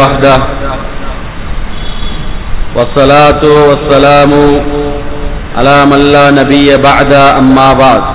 وحده والصلاة والسلام على من لا نبي بعد أما بعد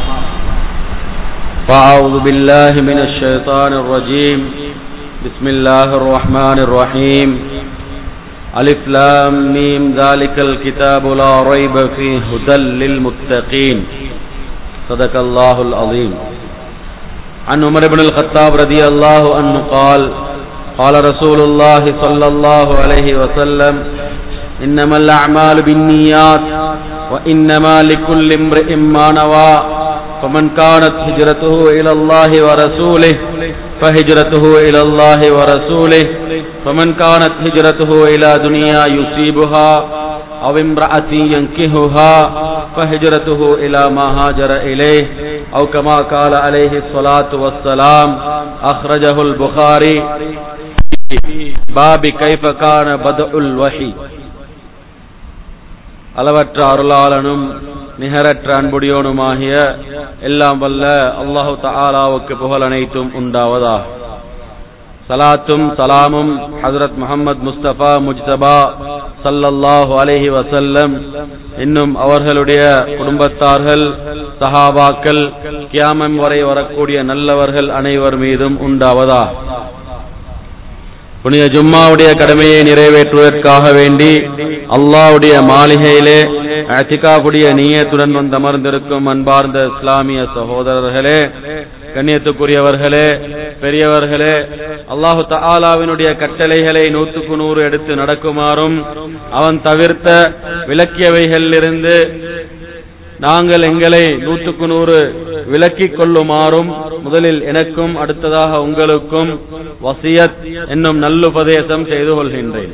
فأعوذ بالله من الشيطان الرجيم بسم الله الرحمن الرحيم ألف لام ميم ذلك الكتاب لا ريب فيه هدى للمتقين صدق الله العظيم عن عمر بن الخطاب رضي الله عنه قال قال رسول الله صلى الله عليه وسلم إنما الأعمال بالنيات وإنما لكل امرئ ما نوى فمن كانت هجرته إلى الله ورسوله فهجرته إلى الله ورسوله فمن كانت هجرته إلى دنيا يصيبها أو امرأة ينكهها فهجرته إلى ما هاجر إليه أو كما قال عليه الصلاة والسلام أخرجه البخاري باب كيف كان بدء الوحي அளவற்ற அருளாளனும் நிகரற்ற அன்புடையோனுமாகிய எல்லாம் வல்ல அல்லாஹு தஆலாவுக்கு புகழ் அனைத்தும் உண்டாவதா சலாத்தும் சலாமும் ஹசரத் முகமது முஸ்தபா முஜ்தபா சல்லல்லாஹு அலைஹி வசல்லம் இன்னும் அவர்களுடைய குடும்பத்தார்கள் சஹாபாக்கள் கியாமம் வரை வரக்கூடிய நல்லவர்கள் அனைவர் மீதும் உண்டாவதா புனித ஜும்மாவுடைய கடமையை நிறைவேற்றுவதற்காக வேண்டி அல்லாவுடைய மாளிகையிலே அத்திகாவுடைய நீயத்துடன் வந்து அமர்ந்திருக்கும் அன்பார்ந்த இஸ்லாமிய சகோதரர்களே கண்ணியத்துக்குரியவர்களே பெரியவர்களே அல்லாஹு தாலாவினுடைய கட்டளைகளை நூற்றுக்கு நூறு எடுத்து நடக்குமாறும் அவன் தவிர்த்த விளக்கியவைகளிலிருந்து நாங்கள் எங்களை நூற்றுக்கு நூறு விலக்கிக் கொள்ளுமாறும் முதலில் எனக்கும் அடுத்ததாக உங்களுக்கும் வசியத் என்னும் நல்லுபதேசம் செய்து கொள்கின்றேன்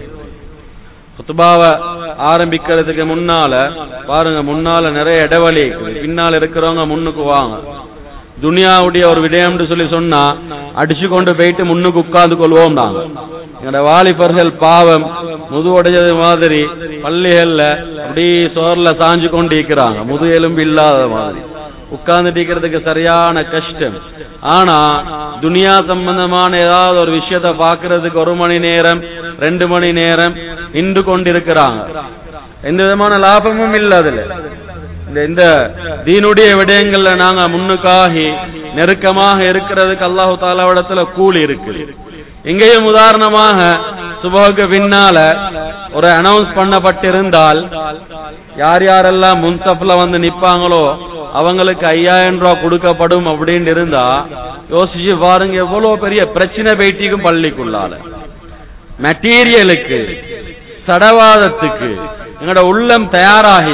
குத்துபாவை ஆரம்பிக்கிறதுக்கு முன்னால பாருங்க முன்னால நிறைய இடைவெளி பின்னால் இருக்கிறவங்க முன்னுக்கு வாங்க துனியாவுடைய ஒரு விடயம்னு சொல்லி சொன்னா அடிச்சு கொண்டு போயிட்டு முன்னுக்கு உட்கார்ந்து கொள்வோம் நாங்க எங்களோட வாலிபர்கள் பாவம் முது உடைஞ்சது மாதிரி பள்ளிகள்ல அப்படி சோர்ல சாஞ்சு கொண்டு இருக்கிறாங்க முது எலும்பு இல்லாத மாதிரி உட்கார்ந்து இருக்கிறதுக்கு சரியான கஷ்டம் ஆனா துனியா சம்பந்தமான ஏதாவது ஒரு விஷயத்த பாக்குறதுக்கு ஒரு மணி நேரம் ரெண்டு மணி நேரம் நின்று கொண்டிருக்கிறாங்க எந்த விதமான லாபமும் இல்ல அதுல இந்த இந்த தீனுடைய விடயங்கள்ல நாங்க முன்னுக்காகி நெருக்கமாக இருக்கிறதுக்கு அல்லாஹு தாலாவிடத்துல கூலி இருக்குது எங்கேயும் உதாரணமாக சுபோக்கு பின்னால ஒரு அனௌன்ஸ் பண்ணப்பட்டிருந்தால் யார் யாரெல்லாம் முன்சப்ல வந்து நிப்பாங்களோ அவங்களுக்கு ஐயாயிரம் ரூபாய் கொடுக்கப்படும் அப்படின்னு இருந்தா யோசிச்சு பாருங்க எவ்வளவு பெரிய பிரச்சனை பேட்டிக்கும் பள்ளிக்குள்ளால மெட்டீரியலுக்கு சடவாதத்துக்கு எங்களோட உள்ளம் தயாராகி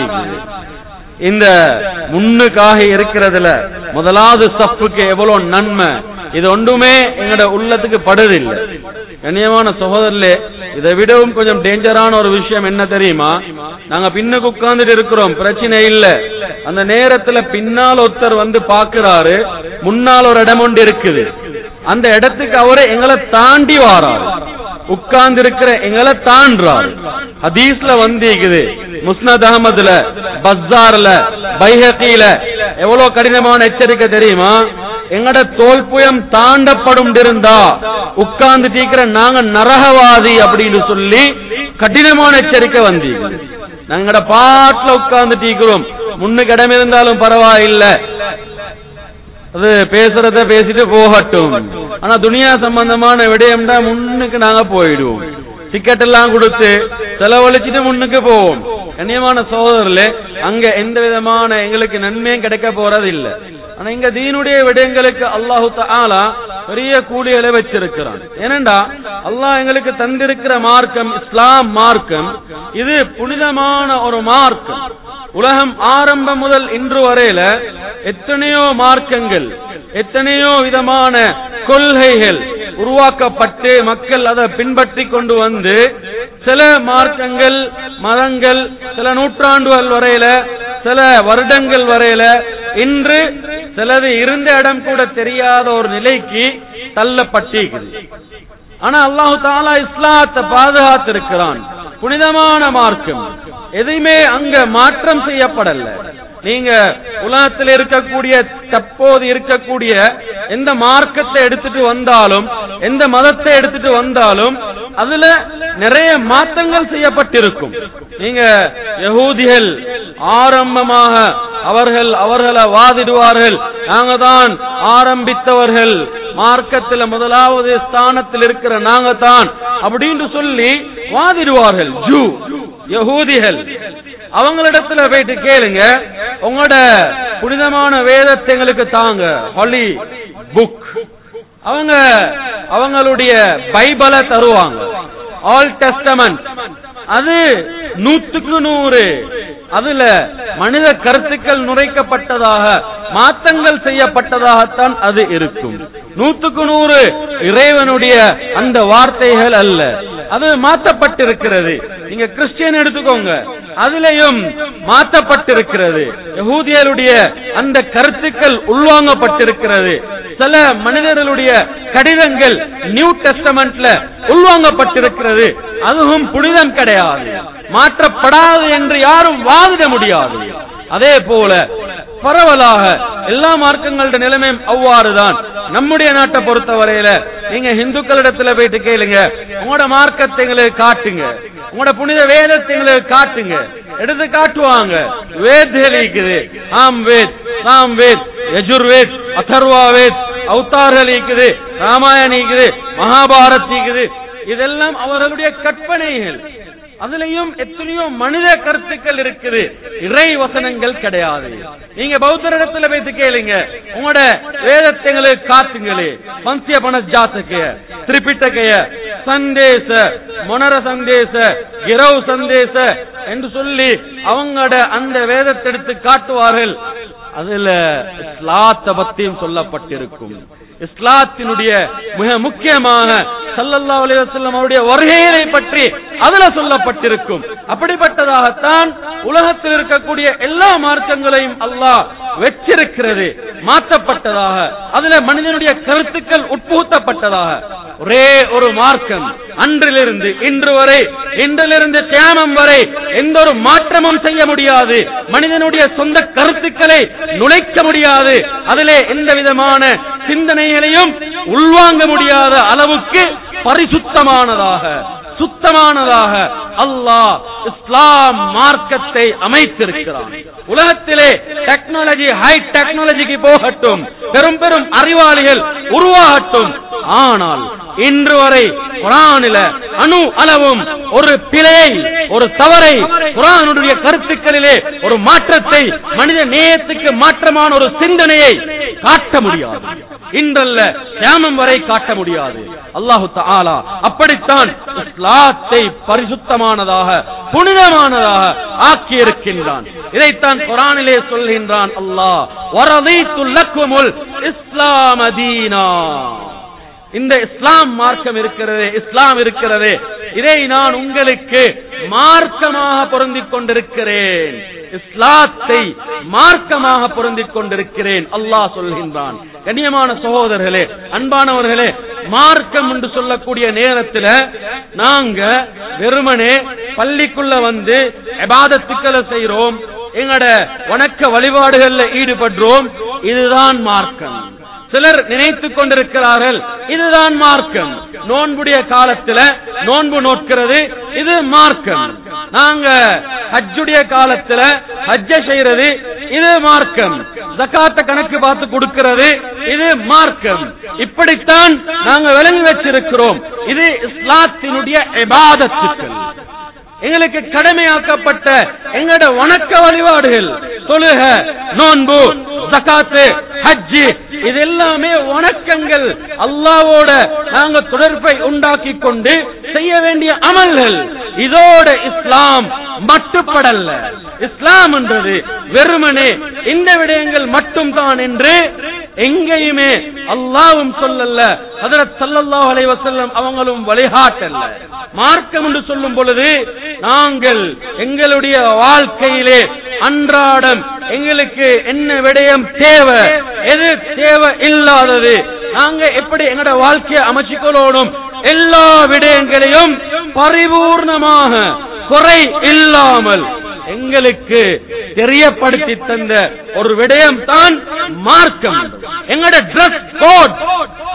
இந்த முன்னுக்காக இருக்கிறதுல முதலாவது சப்புக்கு எவ்வளவு நன்மை இது ஒன்றுமே எங்களோட உள்ளத்துக்கு படுதில்லை கண்ணியமான சகோதரர்களே இதை விடவும் கொஞ்சம் டேஞ்சரான ஒரு விஷயம் என்ன தெரியுமா நாங்க பின்னுக்கு உட்கார்ந்துட்டு இருக்கிறோம் பிரச்சனை இல்ல அந்த நேரத்துல பின்னால் ஒருத்தர் வந்து பாக்குறாரு முன்னால் ஒரு இடம் ஒன்று இருக்குது அந்த இடத்துக்கு அவரு எங்களை தாண்டி வாராரு உட்கார்ந்து இருக்கிற எங்களை தாண்டாரு ஹதீஸ்ல வந்திருக்குது முஸ்னத் அகமதுல பஸ்ஸார்ல பைஹகில எவ்வளவு கடினமான எச்சரிக்கை தெரியுமா எங்கட தோல்புயம் தாண்டப்படும் இருந்தா உட்கார்ந்து தீக்கிற நாங்க நரகவாதி அப்படின்னு சொல்லி கடினமான எச்சரிக்கை வந்தி நாங்கட பாட்டுல உட்கார்ந்து தீக்கிறோம் முன்னுக்கு இடம் இருந்தாலும் பரவாயில்லை அது பேசுறத பேசிட்டு போகட்டும் ஆனா துனியா சம்பந்தமான விடயம்டா முன்னுக்கு நாங்க போயிடுவோம் டிக்கெட் எல்லாம் கொடுத்து செலவழிச்சிட்டு முன்னுக்கு போவோம் கண்ணியமான சகோதரர்களே அங்க எந்த விதமான எங்களுக்கு நன்மையும் கிடைக்க போறது இல்ல ஆனா இங்க தீனுடைய விடயங்களுக்கு அல்லாஹு தாலா பெரிய கூலிகளை வச்சிருக்கிறான் ஏனண்டா அல்லாஹ் எங்களுக்கு தந்திருக்கிற மார்க்கம் இஸ்லாம் மார்க்கம் இது புனிதமான ஒரு மார்க்கம் உலகம் ஆரம்பம் முதல் இன்று வரையில எத்தனையோ மார்க்கங்கள் எத்தனையோ விதமான கொள்கைகள் உருவாக்கப்பட்டு மக்கள் அதை பின்பற்றி கொண்டு வந்து சில மார்க்கங்கள் மதங்கள் சில நூற்றாண்டுகள் வரையில சில வருடங்கள் வரையில இன்று சிலது இருந்த இடம் கூட தெரியாத ஒரு நிலைக்கு தள்ளப்பட்டிருக்குது ஆனா அல்லாஹு தாலா இஸ்லாத்தை பாதுகாத்திருக்கிறான் புனிதமான மார்க்கம் எதையுமே அங்க மாற்றம் செய்யப்படல நீங்க உலகத்தில் இருக்கக்கூடிய தற்போது இருக்கக்கூடிய எந்த மார்க்கத்தை எடுத்துட்டு வந்தாலும் எந்த மதத்தை எடுத்துட்டு வந்தாலும் அதுல நிறைய மாற்றங்கள் செய்யப்பட்டிருக்கும் நீங்க யகூதிகள் ஆரம்பமாக அவர்கள் அவர்களை வாதிடுவார்கள் நாங்க தான் ஆரம்பித்தவர்கள் மார்க்கத்தில் முதலாவது ஸ்தானத்தில் இருக்கிற நாங்க தான் அப்படின்னு சொல்லி வாதிடுவார்கள் ஜூ யகூதிகள் அவங்களிடத்துல போயிட்டு கேளுங்க உங்களோட புனிதமான வேதத்தை எங்களுக்கு தாங்க ஹொலி புக் அவங்க அவங்களுடைய பைபிளை தருவாங்க ஆல் டெஸ்டமெண்ட் அது நூத்துக்கு நூறு அதுல மனித கருத்துக்கள் நுரைக்கப்பட்டதாக மாற்றங்கள் செய்யப்பட்டதாகத்தான் அது இருக்கும் நூத்துக்கு நூறு இறைவனுடைய அந்த வார்த்தைகள் அல்ல அது மாற்றப்பட்டிருக்கிறது நீங்க கிறிஸ்டியன் எடுத்துக்கோங்க அதிலையும் மாற்றப்பட்டிருக்கிறது யகூதியருடைய அந்த கருத்துக்கள் உள்வாங்கப்பட்டிருக்கிறது சில மனிதர்களுடைய கடிதங்கள் நியூ டெஸ்டமெண்ட்ல உள்வாங்கப்பட்டிருக்கிறது அதுவும் புனிதம் கிடையாது மாற்றப்படாது என்று யாரும் வாதிட முடியாது அதே போல பரவலாக எல்லா மார்க்கங்களோட நிலைமையும் அவ்வாறுதான் நம்முடைய நாட்டை பொறுத்தவரையில நீங்க இந்துக்களிடத்துல போயிட்டு கேளுங்க உங்களோட மார்க்கத்தை எங்களுக்கு காட்டுங்க உங்களோட புனித வேதத்தை எங்களுக்கு காட்டுங்க எடுத்து காட்டுவாங்க வேத் இருக்குது ஆம் வேத் சாம் வேத் யஜுர்வேத் அதர்வா வேத் அவதார்கள் இருக்குது ராமாயணம் இருக்குது மகாபாரத் இருக்குது இதெல்லாம் அவர்களுடைய கற்பனைகள் அதுலயும் எத்தனையோ மனித கருத்துக்கள் இருக்குது இறை வசனங்கள் கிடையாது நீங்க பௌத்தரிடத்துல வைத்து கேளுங்க உங்களோட வேதத்தை எங்களுக்கு காட்டுங்களே பந்திய பண ஜாத்தகைய திரிபிட்டகைய சந்தேச மொனர சந்தேச இரவு சந்தேச என்று சொல்லி அவங்களோட அந்த வேதத்தை எடுத்து காட்டுவார்கள் அதுல இஸ்லாத்தை பத்தியும் சொல்லப்பட்டிருக்கும் இஸ்லாத்தினுடைய மிக முக்கியமான சல்லல்லா அலைஹி வஸல்லம் அவருடைய வருகையை பற்றி அதுல சொல்லப்பட்டிருக்கும் அப்படிப்பட்டதாகத்தான் உலகத்தில் இருக்கக்கூடிய எல்லா மார்க்கங்களையும் அல்லாஹ் வச்சிருக்கிறது மாற்றப்பட்டதாக அதுல மனிதனுடைய கருத்துக்கள் உட்புகுத்தப்பட்டதாக ஒரே ஒரு மார்க்கம் அன்றிலிருந்து இன்று வரை இன்றிலிருந்து தியானம் வரை எந்த ஒரு மாற்றமும் செய்ய முடியாது மனிதனுடைய சொந்த கருத்துக்களை நுழைக்க முடியாது அதிலே எந்த விதமான சிந்தனைகளையும் உள்வாங்க முடியாத அளவுக்கு பரிசுத்தமானதாக சுத்தமானதாக அல்லாஹ் இஸ்லாம் மார்க்கத்தை அமைத்திருக்கிறான் உலகத்திலே டெக்னாலஜி ஹை டெக்னாலஜிக்கு போகட்டும் பெரும் பெரும் அறிவாளிகள் உருவாகட்டும் ஆனால் இன்று வரை குரானில அணு அளவும் ஒரு பிழையை ஒரு தவறை குரானுடைய கருத்துக்களிலே ஒரு மாற்றத்தை மனித நேயத்துக்கு மாற்றமான ஒரு சிந்தனையை காட்ட முடியாது இன்றல்ல கியாமம் வரை காட்ட முடியாது அல்லாஹு தஆலா அப்படித்தான் இஸ்லாத்தை பரிசுத்தமானதாக புனிதமானதாக ஆக்கி இருக்கின்றான் இதைத்தான் குரானிலே சொல்கின்றான் அல்லாஹ் வரதீத்து லக்குமுல் இஸ்லாம் தீனா இந்த இஸ்லாம் மார்க்கம் இருக்கிறது இஸ்லாம் இருக்கிறது இதை நான் உங்களுக்கு மார்க்கமாக பொருந்திக் கொண்டிருக்கிறேன் இஸ்லாத்தை மார்க்கமாக பொருந்திக் கொண்டிருக்கிறேன் அல்லாஹ் சொல்கின்றான் கண்ணியமான சகோதரர்களே அன்பானவர்களே மார்க்கம் என்று சொல்லக்கூடிய நேரத்தில் நாங்க வெறுமனே பள்ளிக்குள்ள வந்து எபாதத்துக்களை செய்றோம் எங்கட வணக்க வழிபாடுகள்ல ஈடுபடுறோம் இதுதான் மார்க்கம் சிலர் நினைத்துக் கொண்டிருக்கிறார்கள் இதுதான் மார்க்கம் நோன்புடைய காலத்துல நோன்பு நோட்கிறது இது மார்க்கம் நாங்க ஹஜ்ஜுடைய காலத்துல ஹஜ்ஜ செய்யறது இது மார்க்கம் ஜக்காத்த கணக்கு பார்த்து கொடுக்கிறது இது மார்க்கம் இப்படித்தான் நாங்க விளங்கி வச்சிருக்கிறோம் இது இஸ்லாத்தினுடைய இபாதத்துக்கள் எங்களுக்கு கடமையாக்கப்பட்ட எங்களோட வணக்க வழிபாடுகள் தொழுக நோன்பு ஜகாத்து ஹஜ்ஜி இது எல்லாமே வணக்கங்கள் அல்லாவோட நாங்க தொடர்பை உண்டாக்கி கொண்டு செய்ய வேண்டிய அமல்கள் இதோட இஸ்லாம் மட்டுப்படல்ல இஸ்லாம் என்றது வெறுமனே இந்த விடயங்கள் மட்டும் தான் என்று எங்கேயுமே அல்லாவும் சொல்லல்ல ஹதரத் ஸல்லல்லாஹு அலைஹி வஸல்லம் அவங்களும் வழிகாட்டல்ல மார்க்கம் என்று சொல்லும் பொழுது நாங்கள் எங்களுடைய வாழ்க்கையிலே அன்றாடம் எங்களுக்கு என்ன விடயம் தேவை எது தேவை இல்லாதது நாங்க எப்படி எங்களோட வாழ்க்கையை அமைச்சுக்கொள்ளணும் எல்லா விடயங்களையும் பரிபூர்ணமாக குறை இல்லாமல் எங்களுக்கு தெரியப்படுத்தி தந்த ஒரு விடயம் தான் மார்க்கம் எங்களோட ட்ரெஸ் கோட்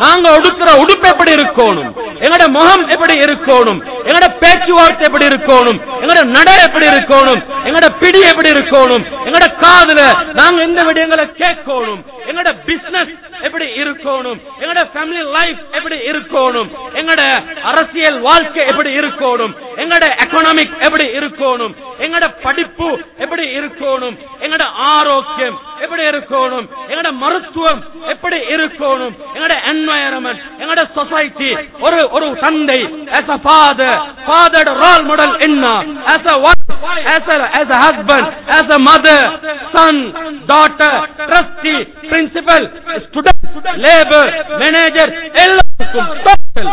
நாங்க உடுக்கிற உடுப்பு எப்படி இருக்கணும் எங்கட முகம் எப்படி இருக்கணும் எங்கட பேச்சுவார்த்தை எப்படி இருக்கணும் எங்கட நடை எப்படி இருக்கணும் எங்கட பிடி எப்படி இருக்கணும் எங்கட காதுல நாங்க இந்த விடயங்களை கேட்கணும் எங்கட பிசினஸ் எப்படி இருக்கணும் எங்கட ஃபேமிலி லைஃப் எப்படி இருக்கணும் எங்கட அரசியல் வாழ்க்கை எப்படி இருக்கணும் எங்கட எக்கனாமிக் எப்படி இருக்கணும் எங்கட படிப்பு எப்படி இருக்கணும் எங்கட ஆரோக்கியம் எப்படி இருக்கணும் எங்கட மருத்துவம் எப்படி இருக்கணும் எங்கட என்வாயரன்மெண்ட் எங்கட சொசைட்டி ஒரு ஒரு தந்தை as a father father role model என்ன as a wife as a as a husband as a mother son daughter trustee principal student labor manager எல்லாருக்கும் total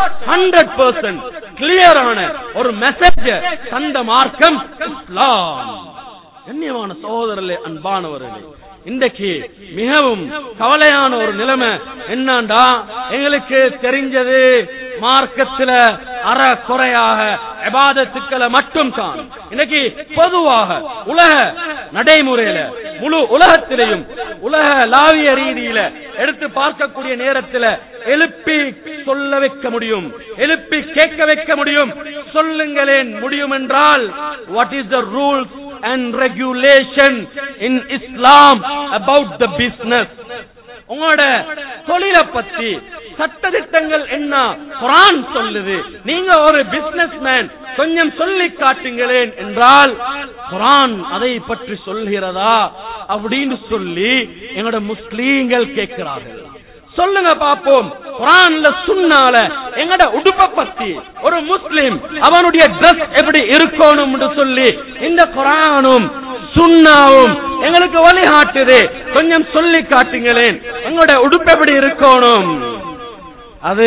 100% கிளியரான ஒரு மெசேஜ் தந்த மார்க்கம் இஸ்லாம் கண்ணியமான சகோதரர்களே அன்பானவர்களே இன்றைக்கு மிகவும் கவலையான ஒரு நிலைமை என்னண்டா எங்களுக்கு தெரிஞ்சது மார்க்கத்துல அற குறையாக எபாதத்துக்களை மட்டும் தான் இன்னைக்கு பொதுவாக உலக நடைமுறையில முழு உலகத்திலையும் உலக லாவிய ரீதியில எடுத்து பார்க்கக்கூடிய நேரத்துல எழுப்பி சொல்ல வைக்க முடியும் எழுப்பி கேட்க வைக்க முடியும் சொல்லுங்களேன் முடியும் என்றால் what is the rules and regulation in Islam about the business. உங்களோட தொழிலை பத்தி சட்டதிட்டங்கள் என்ன குரான் சொல்லுது நீங்க ஒரு பிசினஸ் மேன் கொஞ்சம் சொல்லி காட்டுங்களேன் என்றால் குரான் அதை பற்றி சொல்கிறதா அப்படின்னு சொல்லி எங்களோட முஸ்லீம்கள் கேட்கிறார்கள் சொல்லுங்க பாப்போம் குரான்ல சுண்ணால எங்கட உடுப்ப பத்தி ஒரு முஸ்லிம் அவனுடைய ட்ரெஸ் எப்படி இருக்கணும் சொல்லி இந்த குரானும் சுண்ணாவும் எங்களுக்கு வழிகாட்டுது கொஞ்சம் சொல்லி காட்டுங்களேன் எங்களோட உடுப்பு எப்படி இருக்கணும் அது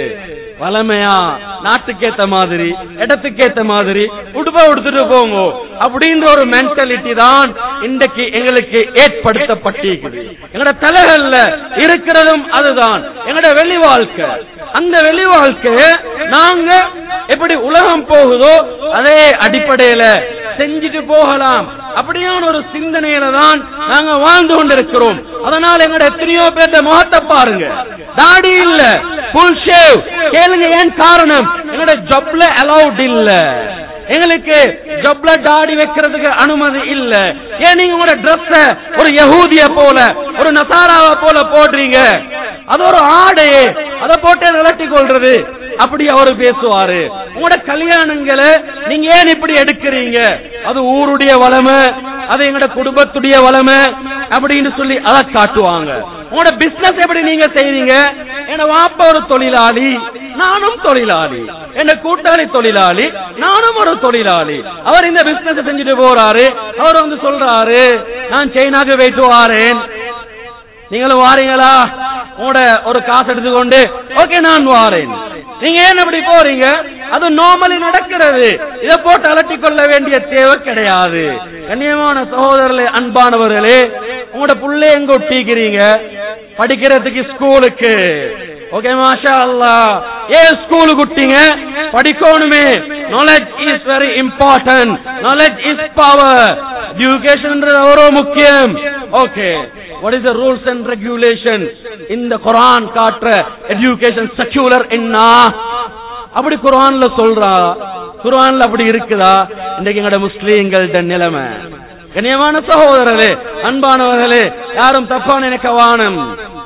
வளமையா நாட்டுக்கேத்த மாதிரி இடத்துக்கேத்த மாதிரி உடுப்ப உடுத்துட்டு போங்க அப்படின்ற ஒரு மென்டாலிட்டி தான் இன்றைக்கு எங்களுக்கு ஏற்படுத்தப்பட்டிருக்குது எங்கட தலைகள்ல இருக்கிறதும் அதுதான் எங்கட வெளி வாழ்க்கை அந்த வெளி வாழ்க்கை நாங்க எப்படி உலகம் போகுதோ அதே அடிப்படையில செஞ்சுட்டு போகலாம் அப்படியான ஒரு சிந்தனையில தான் நாங்க வாழ்ந்து கொண்டிருக்கிறோம் அதனால எங்கட எத்தனையோ பேர்த்த முகத்தை பாருங்க தாடி இல்ல புல் ஷேவ் கேளுங்க ஏன் காரணம் எங்கட ஜப்ல அலௌட் இல்ல எங்களுக்கு ஜப்ல தாடி வைக்கிறதுக்கு அனுமதி இல்ல ஏன் நீங்க உங்களோட ட்ரெஸ் ஒரு யகூதிய போல ஒரு நசாராவ போல போடுறீங்க அது ஒரு ஆடையே அதை போட்டு விளட்டி கொள்றது அப்படி அவரு பேசுவாரு உங்களோட கல்யாணங்களை நீங்க ஏன் இப்படி எடுக்கிறீங்க அது ஊருடைய வளமை அது எங்களோட குடும்பத்துடைய வளமை அப்படின்னு சொல்லி அதை காட்டுவாங்க உங்களோட பிசினஸ் எப்படி நீங்க செய்றீங்க என் வாப்பா ஒரு தொழிலாளி நானும் தொழிலாளி என் கூட்டாளி தொழிலாளி நானும் ஒரு தொழிலாளி அவர் இந்த பிசினஸ் செஞ்சுட்டு போறாரு அவர் வந்து சொல்றாரு நான் சைனாக்கு போயிட்டு வாரேன் நீங்களும் வாரீங்களா உங்களோட ஒரு காசு எடுத்துக்கொண்டு ஓகே நான் வாரேன் நீங்க ஏன் அப்படி போறீங்க அது நார்மலி நடக்கிறது இதை போட்டு அலட்டி கொள்ள வேண்டிய தேவை கிடையாது கண்ணியமான சகோதரர்களே அன்பானவர்களே உங்களோட புள்ளை எங்க ஒட்டிக்கிறீங்க படிக்கிறதுக்கு ஸ்கூலுக்கு ஓகே மாஷா அல்லா ஏன் ஸ்கூலுக்கு விட்டீங்க படிக்கணுமே knowledge is very important knowledge is power எஜுகேஷன்ன்றது அவ்வளோ முக்கியம் okay what is the rules and regulation இந்த குரான் காட்டுற எஜுகேஷன் செக்யூலர் என்ன அப்படி குரான்ல சொல்றா குரான்ல அப்படி இருக்குதா இன்றைக்கு எங்கட முஸ்லீம்கள்ட நிலைமை கண்ணியமான சகோதரர்களே அன்பானவர்களே யாரும் தப்பா நினைக்க வானம்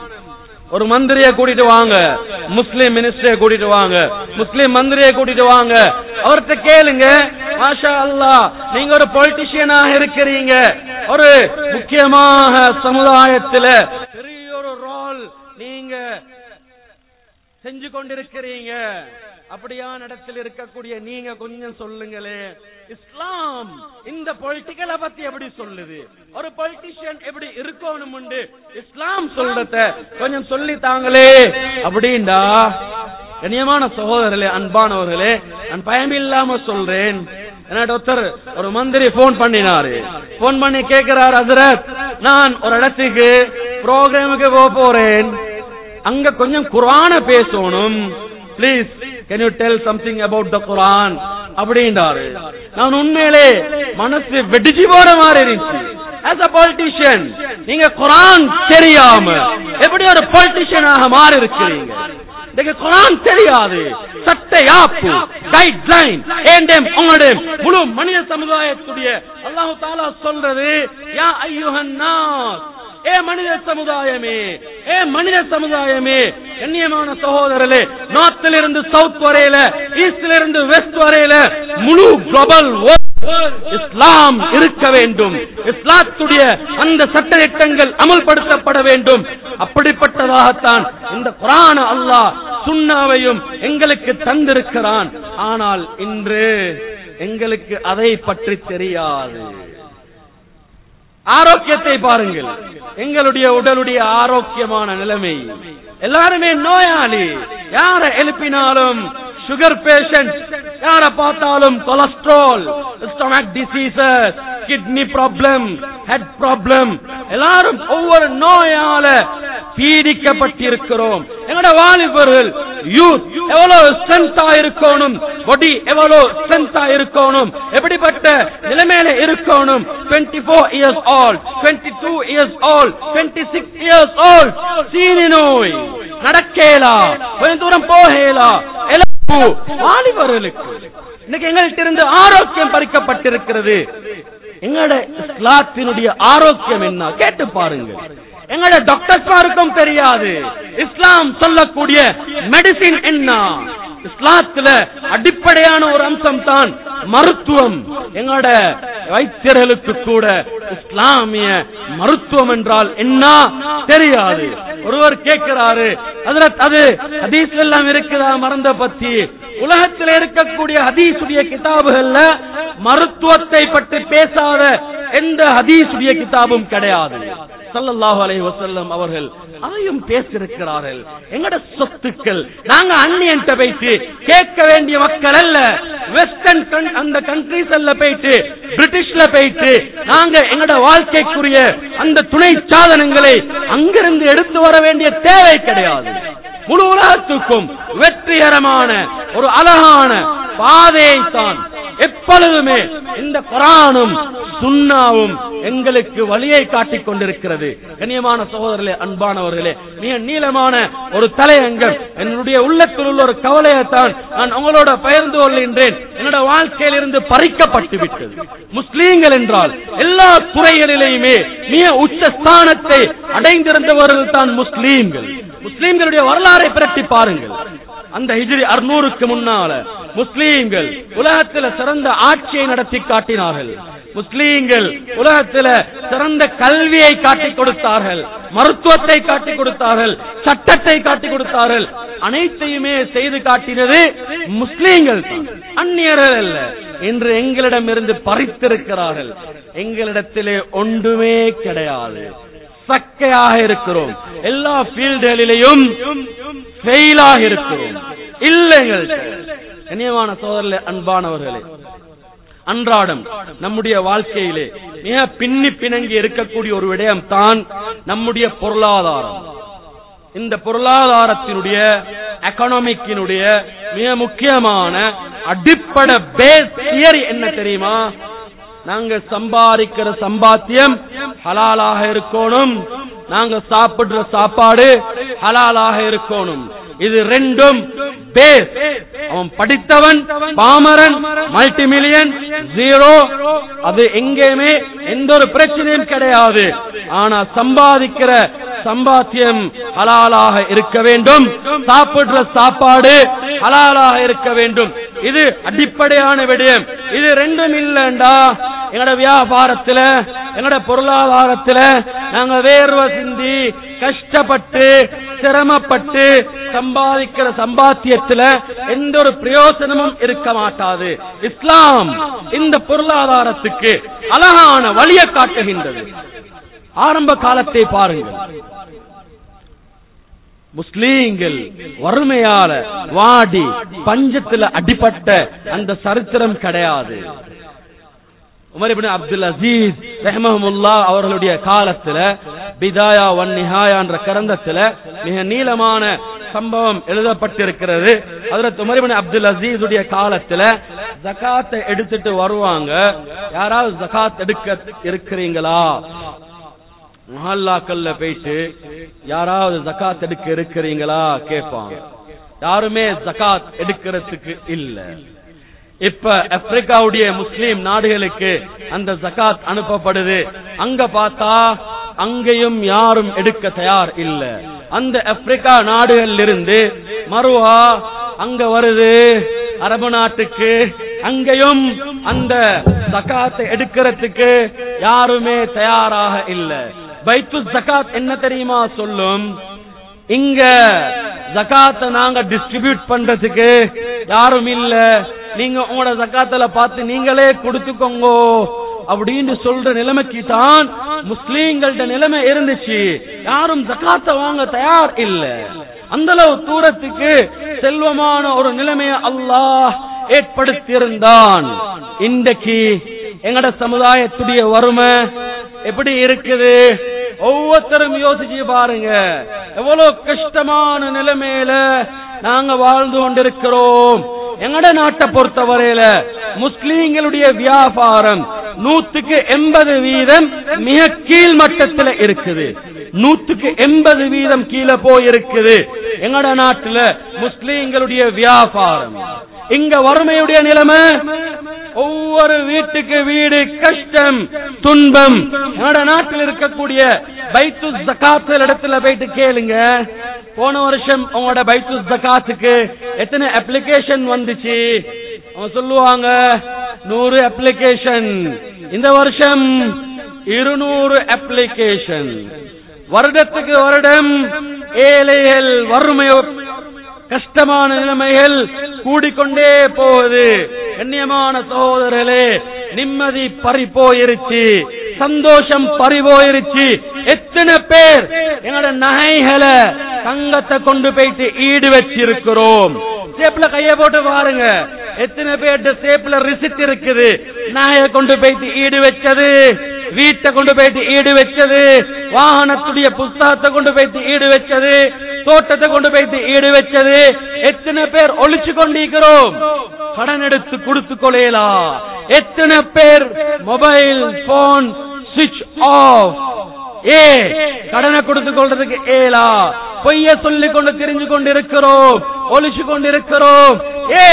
ஒரு மந்திரிய கூட்டிட்டு வாங்க முஸ்லீம் மினிஸ்டரை கூட்டிட்டு வாங்க முஸ்லீம் மந்திரியை கூட்டிட்டு வாங்க அவர்கிட்ட கேளுங்க மாஷா அல்லா நீங்க ஒரு பொலிட்டிஷியனாக இருக்கிறீங்க ஒரு முக்கியமாக சமுதாயத்துல பெரிய ஒரு ரோல் நீங்க செஞ்சு கொண்டிருக்கிறீங்க அப்படியான இடத்தில் இருக்கக்கூடிய நீங்க கொஞ்சம் சொல்லுங்களே இஸ்லாம் இந்த பொலிட்டிக்கலை பத்தி எப்படி சொல்லுது ஒரு பொலிட்டிஷியன் எப்படி இருக்கணும் உண்டு இஸ்லாம் சொல்றத கொஞ்சம் சொல்லி தாங்களே அப்படின்டா கண்ணியமான சகோதரர்களே அன்பானவர்களே நான் பயமில்லாம சொல்றேன் என்னோட ஒருத்தர் ஒரு மந்திரி போன் பண்ணினாரு போன் பண்ணி கேட்கிறார் ஹசரத் நான் ஒரு இடத்துக்கு ப்ரோக்ராமுக்கு போக போறேன் அங்க கொஞ்சம் குரான பேசணும் please can you tell something about the Quran அப்படின்றாரு நான் உண்மையிலே மனசு வெடிச்சு போற மாதிரி இருந்துச்சு as a politician நீங்க குரான் தெரியாம எப்படி ஒரு பொலிட்டிஷியனாக மாறி இருக்கிறீங்க இன்னைக்கு குரான் தெரியாது சட்ட யாப்பு கைட்லைன் ஏண்டேம் உங்களுடைய முழு மனித சமுதாயத்துடைய அல்லாஹ் தாலா சொல்றது யா ஐயுஹன் நாஸ் ஏ மனித சமுதாயமே ஏ மனித சமுதாயமே கண்ணியமான சகோதரர்களே நார்த்தில் இருந்து சவுத் வரையில ஈஸ்ட்ல இருந்து வெஸ்ட் வரையில முழு குளோபல் இஸ்லாம் இருக்க வேண்டும் இஸ்லாத்துடைய அந்த சட்டத்திட்டங்கள் அமல்படுத்தப்பட வேண்டும் அப்படிப்பட்டதாகத்தான் இந்த குரான அல்லாஹ் சுண்ணாவையும் எங்களுக்கு தந்திருக்கிறான் ஆனால் இன்று எங்களுக்கு அதை பற்றி தெரியாது ஆரோக்கியத்தை பாருங்கள் எங்களுடைய உடலுடைய ஆரோக்கியமான நிலைமை எல்லாருமே நோயாளி யார எழுப்பினாலும் சுகர் பேஷண்ட் யார பார்த்தாலும் cholesterol stomach diseases kidney problem head problem எல்லாரும் ஒவ்வொரு நோயால பீடிக்கப்பட்டிருக்கிறோம் எங்களோட வாலிபர்கள் யூத் எவ்வளவு ஸ்ட்ரென்த்தா இருக்கணும் பொடி எவ்வளவு ஸ்ட்ரென்த்தா இருக்கணும் எப்படிப்பட்ட நிலைமையில இருக்கணும் 24 ஃபோர் இயர்ஸ் ஆல் டுவெண்ட்டி டூ இயர்ஸ் ஆல் டுவெண்ட்டி சிக்ஸ் இயர்ஸ் ஆல் சீனி நோய் நடக்கேலா கொஞ்சம் தூரம் போகேலா இழப்பு வாலிபர்களுக்கு இன்னைக்கு எங்கள்கிட்ட இருந்து ஆரோக்கியம் பறிக்கப்பட்டிருக்கிறது எங்களோட இஸ்லாத்தினுடைய ஆரோக்கியம் என்ன கேட்டு பாருங்க எங்களோட டாக்டர்ஸ்மாருக்கும் தெரியாது இஸ்லாம் சொல்லக்கூடிய மெடிசின் என்ன இஸ்லாத்துல அடிப்படையான ஒரு அம்சம் தான் மருத்துவம் எங்களோட வைத்தியர்களுக்கு கூட இஸ்லாமிய மருத்துவம் என்றால் என்ன தெரியாது ஒருவர் கேட்கிறாரு அதுல அது ஹதீஸ் எல்லாம் இருக்குதா மறந்த பத்தி உலகத்தில் இருக்கக்கூடிய ஹதீசுடைய கிதாபுகள்ல மருத்துவத்தை பற்றி பேசாத எந்த ஹதீசுடைய கிதாபும் கிடையாது ஸல்லல்லாஹு அலைஹி வஸல்லம் அவர்கள் அதையும் பேசியிருக்கிறார்கள் எங்கட சொத்துக்கள் நாங்க அந்நியன்ட்ட போயிட்டு கேட்க வேண்டிய மக்கள் அல்ல வெஸ்டர்ன் அந்த கண்ட்ரீஸ் எல்ல போயிட்டு பிரிட்டிஷ்ல போயிட்டு நாங்க எங்கட வாழ்க்கைக்குரிய அந்த துணை சாதனங்களை அங்கிருந்து எடுத்து வர வேண்டிய தேவை கிடையாது முழு உலகத்துக்கும் வெற்றிகரமான ஒரு அழகான பாதையை தான் எப்பொழுதுமே இந்த குரானும் சுண்ணாவும் எங்களுக்கு வழியை காட்டிக் கொண்டிருக்கிறது கண்ணியமான சகோதரர்களே அன்பானவர்களே மிக நீளமான ஒரு தலையங்கம் என்னுடைய உள்ளத்தில் உள்ள ஒரு கவலையைத்தான் நான் உங்களோட பகிர்ந்து கொள்கின்றேன் என்னோட வாழ்க்கையில் இருந்து பறிக்கப்பட்டு விட்டது முஸ்லீம்கள் என்றால் எல்லா துறைகளிலேயுமே மிக உச்ச ஸ்தானத்தை அடைந்திருந்தவர்கள் தான் முஸ்லீம்கள் முஸ்லீம்களுடைய வரலாறை பிரட்டி பாருங்கள் அந்த ஹிஜ்ரி அறுநூறுக்கு முன்னால முஸ்லீம்கள் உலகத்தில் சிறந்த ஆட்சியை நடத்தி காட்டினார்கள் முஸ்லீம்கள் உலகத்தில் சிறந்த கல்வியை காட்டிக் கொடுத்தார்கள் மருத்துவத்தை காட்டிக் கொடுத்தார்கள் சட்டத்தை காட்டிக் கொடுத்தார்கள் அனைத்தையுமே செய்து காட்டினது முஸ்லீம்கள் தான் அந்நியர்கள் அல்ல இன்று எங்களிடமிருந்து பறித்திருக்கிறார்கள் எங்களிடத்திலே ஒன்றுமே கிடையாது சக்கையாக இருக்கிறோம் எல்லா ஃபீல்டுகளிலேயும் ஃபெயிலாக இருக்கிறோம் இல்லைங்கள் கண்ணியமான சோதரில் அன்பானவர்களே அன்றாடம் நம்முடைய வாழ்க்கையிலே மிக பின்னி பிணங்கி இருக்கக்கூடிய ஒரு விடயம் தான் நம்முடைய பொருளாதாரம் இந்த பொருளாதாரத்தினுடைய எக்கனாமிக்கினுடைய மிக முக்கியமான அடிப்படை பேஸ் தியரி என்ன தெரியுமா நாங்க சம்பாதிக்கிற சம்பாத்தியம் ஹலாலாக இருக்கணும் நாங்க சாப்பிடுற சாப்பாடு ஹலாலாக இருக்கணும் இது ரெண்டும் பேஸ் அவன் படித்தவன் பாமரன் மல்டி மில்லியன் ஜீரோ அது எங்கேயுமே எந்த ஒரு பிரச்சனையும் கிடையாது ஆனா சம்பாதிக்கிற சம்பாத்தியம் ஹலாலாக இருக்க வேண்டும் சாப்பிடுற சாப்பாடு ஹலாலாக இருக்க வேண்டும் இது அடிப்படையான விடயம் இது ரெண்டும் இல்லண்டா எங்கட வியாபாரத்துல எங்கட பொருளாதாரத்துல நாங்க வேர்வை சிந்தி கஷ்டப்பட்டு சிரமப்பட்டு சம்பாதிக்கிற சம்பாத்தியத்துல எந்த ஒரு பிரயோசனமும் இருக்க மாட்டாது இஸ்லாம் இந்த பொருளாதாரத்துக்கு அழகான வழியை காட்டுகின்றது ஆரம்ப காலத்தை பாருங்கள் முஸ்லீம்கள் வறுமையால வாடி பஞ்சத்துல அடிபட்ட அந்த சரித்திரம் கிடையாது உமர் இப்னு அப்துல் அசீஸ் ரஹ்மஹமுல்லா அவர்களுடைய காலத்துல பிதாயா வன் நிஹாயா என்ற கிரந்தத்துல மிக நீளமான சம்பவம் எழுதப்பட்டிருக்கிறது ஹஜ்ரத் உமர் இப்னு அப்துல் அசீஸ் உடைய காலத்துல ஜகாத்தை எடுத்துட்டு வருவாங்க யாராவது ஜகாத் எடுக்க இருக்கிறீங்களா மஹல்லாக்கள்ல போயிட்டு யாராவது ஜகாத் எடுக்க இருக்கிறீங்களா கேட்பாங்க யாருமே ஜகாத் எடுக்கிறதுக்கு இல்ல இப்ப ஆப்பிரிக்காவுடைய முஸ்லீம் நாடுகளுக்கு அந்த ஜகாத் அனுப்பப்படுது அங்க பார்த்தா அங்கேயும் யாரும் எடுக்க தயார் இல்ல அந்த ஆப்பிரிக்கா நாடுகளில் இருந்து மறுவா அங்க வருது அரபு நாட்டுக்கு அங்கேயும் அந்த ஜகாத்தை எடுக்கிறதுக்கு யாருமே தயாராக இல்ல பைத்து ஜகாத் என்ன தெரியுமா சொல்லும் இங்க ஜகாத்தை நாங்க டிஸ்ட்ரிபியூட் பண்றதுக்கு யாரும் இல்ல நீங்க உங்களோட ஜகாத்துல பார்த்து நீங்களே கொடுத்துக்கோங்க அப்படின்னு சொல்ற நிலைமைக்கு தான் முஸ்லீம்கள்ட நிலைமை இருந்துச்சு யாரும் ஜகாத்தை வாங்க தயார் இல்ல அந்த அளவு தூரத்துக்கு செல்வமான ஒரு நிலைமையை அல்லாஹ் ஏற்படுத்தியிருந்தான் இன்றைக்கு எங்கட சமுதாயத்துடைய வறுமை எப்படி இருக்குது ஒவ்வொருத்தரும் யோசிச்சு பாருங்க எவ்வளவு கஷ்டமான நிலைமையில நாங்க வாழ்ந்து கொண்டிருக்கிறோம் எங்கட நாட்டை பொறுத்தவரையில முஸ்லீம்களுடைய வியாபாரம் நூத்துக்கு எண்பது வீதம் மிக கீழ் மட்டத்தில் இருக்குது நூத்துக்கு எண்பது வீதம் கீழே போயிருக்குது எங்கட நாட்டுல முஸ்லீம்களுடைய வியாபாரம் இங்க வறுமையுடைய நிலைமை ஒவ்வொரு வீட்டுக்கு வீடு கஷ்டம் துன்பம் என்னோட நாட்டில் இருக்கக்கூடிய பைத்து ஜக்காத்து இடத்துல போயிட்டு கேளுங்க போன வருஷம் உங்களோட பைத்து ஜக்காத்துக்கு எத்தனை அப்ளிகேஷன் வந்துச்சு அவங்க சொல்லுவாங்க நூறு அப்ளிகேஷன் இந்த வருஷம் இருநூறு அப்ளிகேஷன் வருடத்துக்கு வருடம் ஏழைகள் வறுமை கஷ்டமான நிலைமைகள் கூடிக்கொண்டே போகுது கண்ணியமான சகோதரர்களே நிம்மதி பறி போயிருச்சு சந்தோஷம் பறி போயிருச்சு எத்தனை பேர் எங்களோட நகைகளை தங்கத்தை கொண்டு போயிட்டு ஈடு வச்சிருக்கிறோம் சேப்ல கைய போட்டு பாருங்க எத்தனை பேர்ட்ட சேப்ல ரிசிட் இருக்குது நகைய கொண்டு போயிட்டு ஈடு வச்சது வீட்டை கொண்டு போயிட்டு ஈடு வச்சது வாகனத்துடைய புஸ்தகத்தை கொண்டு போயிட்டு ஈடு வச்சது தோட்டத்தை கொண்டு போயிட்டு ஈடு வச்சது எத்தனை பேர் ஒழிச்சு கொண்டிருக்கிறோம் கடன் எடுத்து கொடுத்து கொள்ளையலாம் எத்தனை பேர் மொபைல் போன் சுவிட்ச் ஆஃப் ஏ கடனை கொடுத்து கொள்றதுக்கு ஏலா பொய்ய சொல்லி கொண்டு தெரிஞ்சு கொண்டிருக்கிறோம் ஒழிச்சு கொண்டிருக்கிறோம் ஏ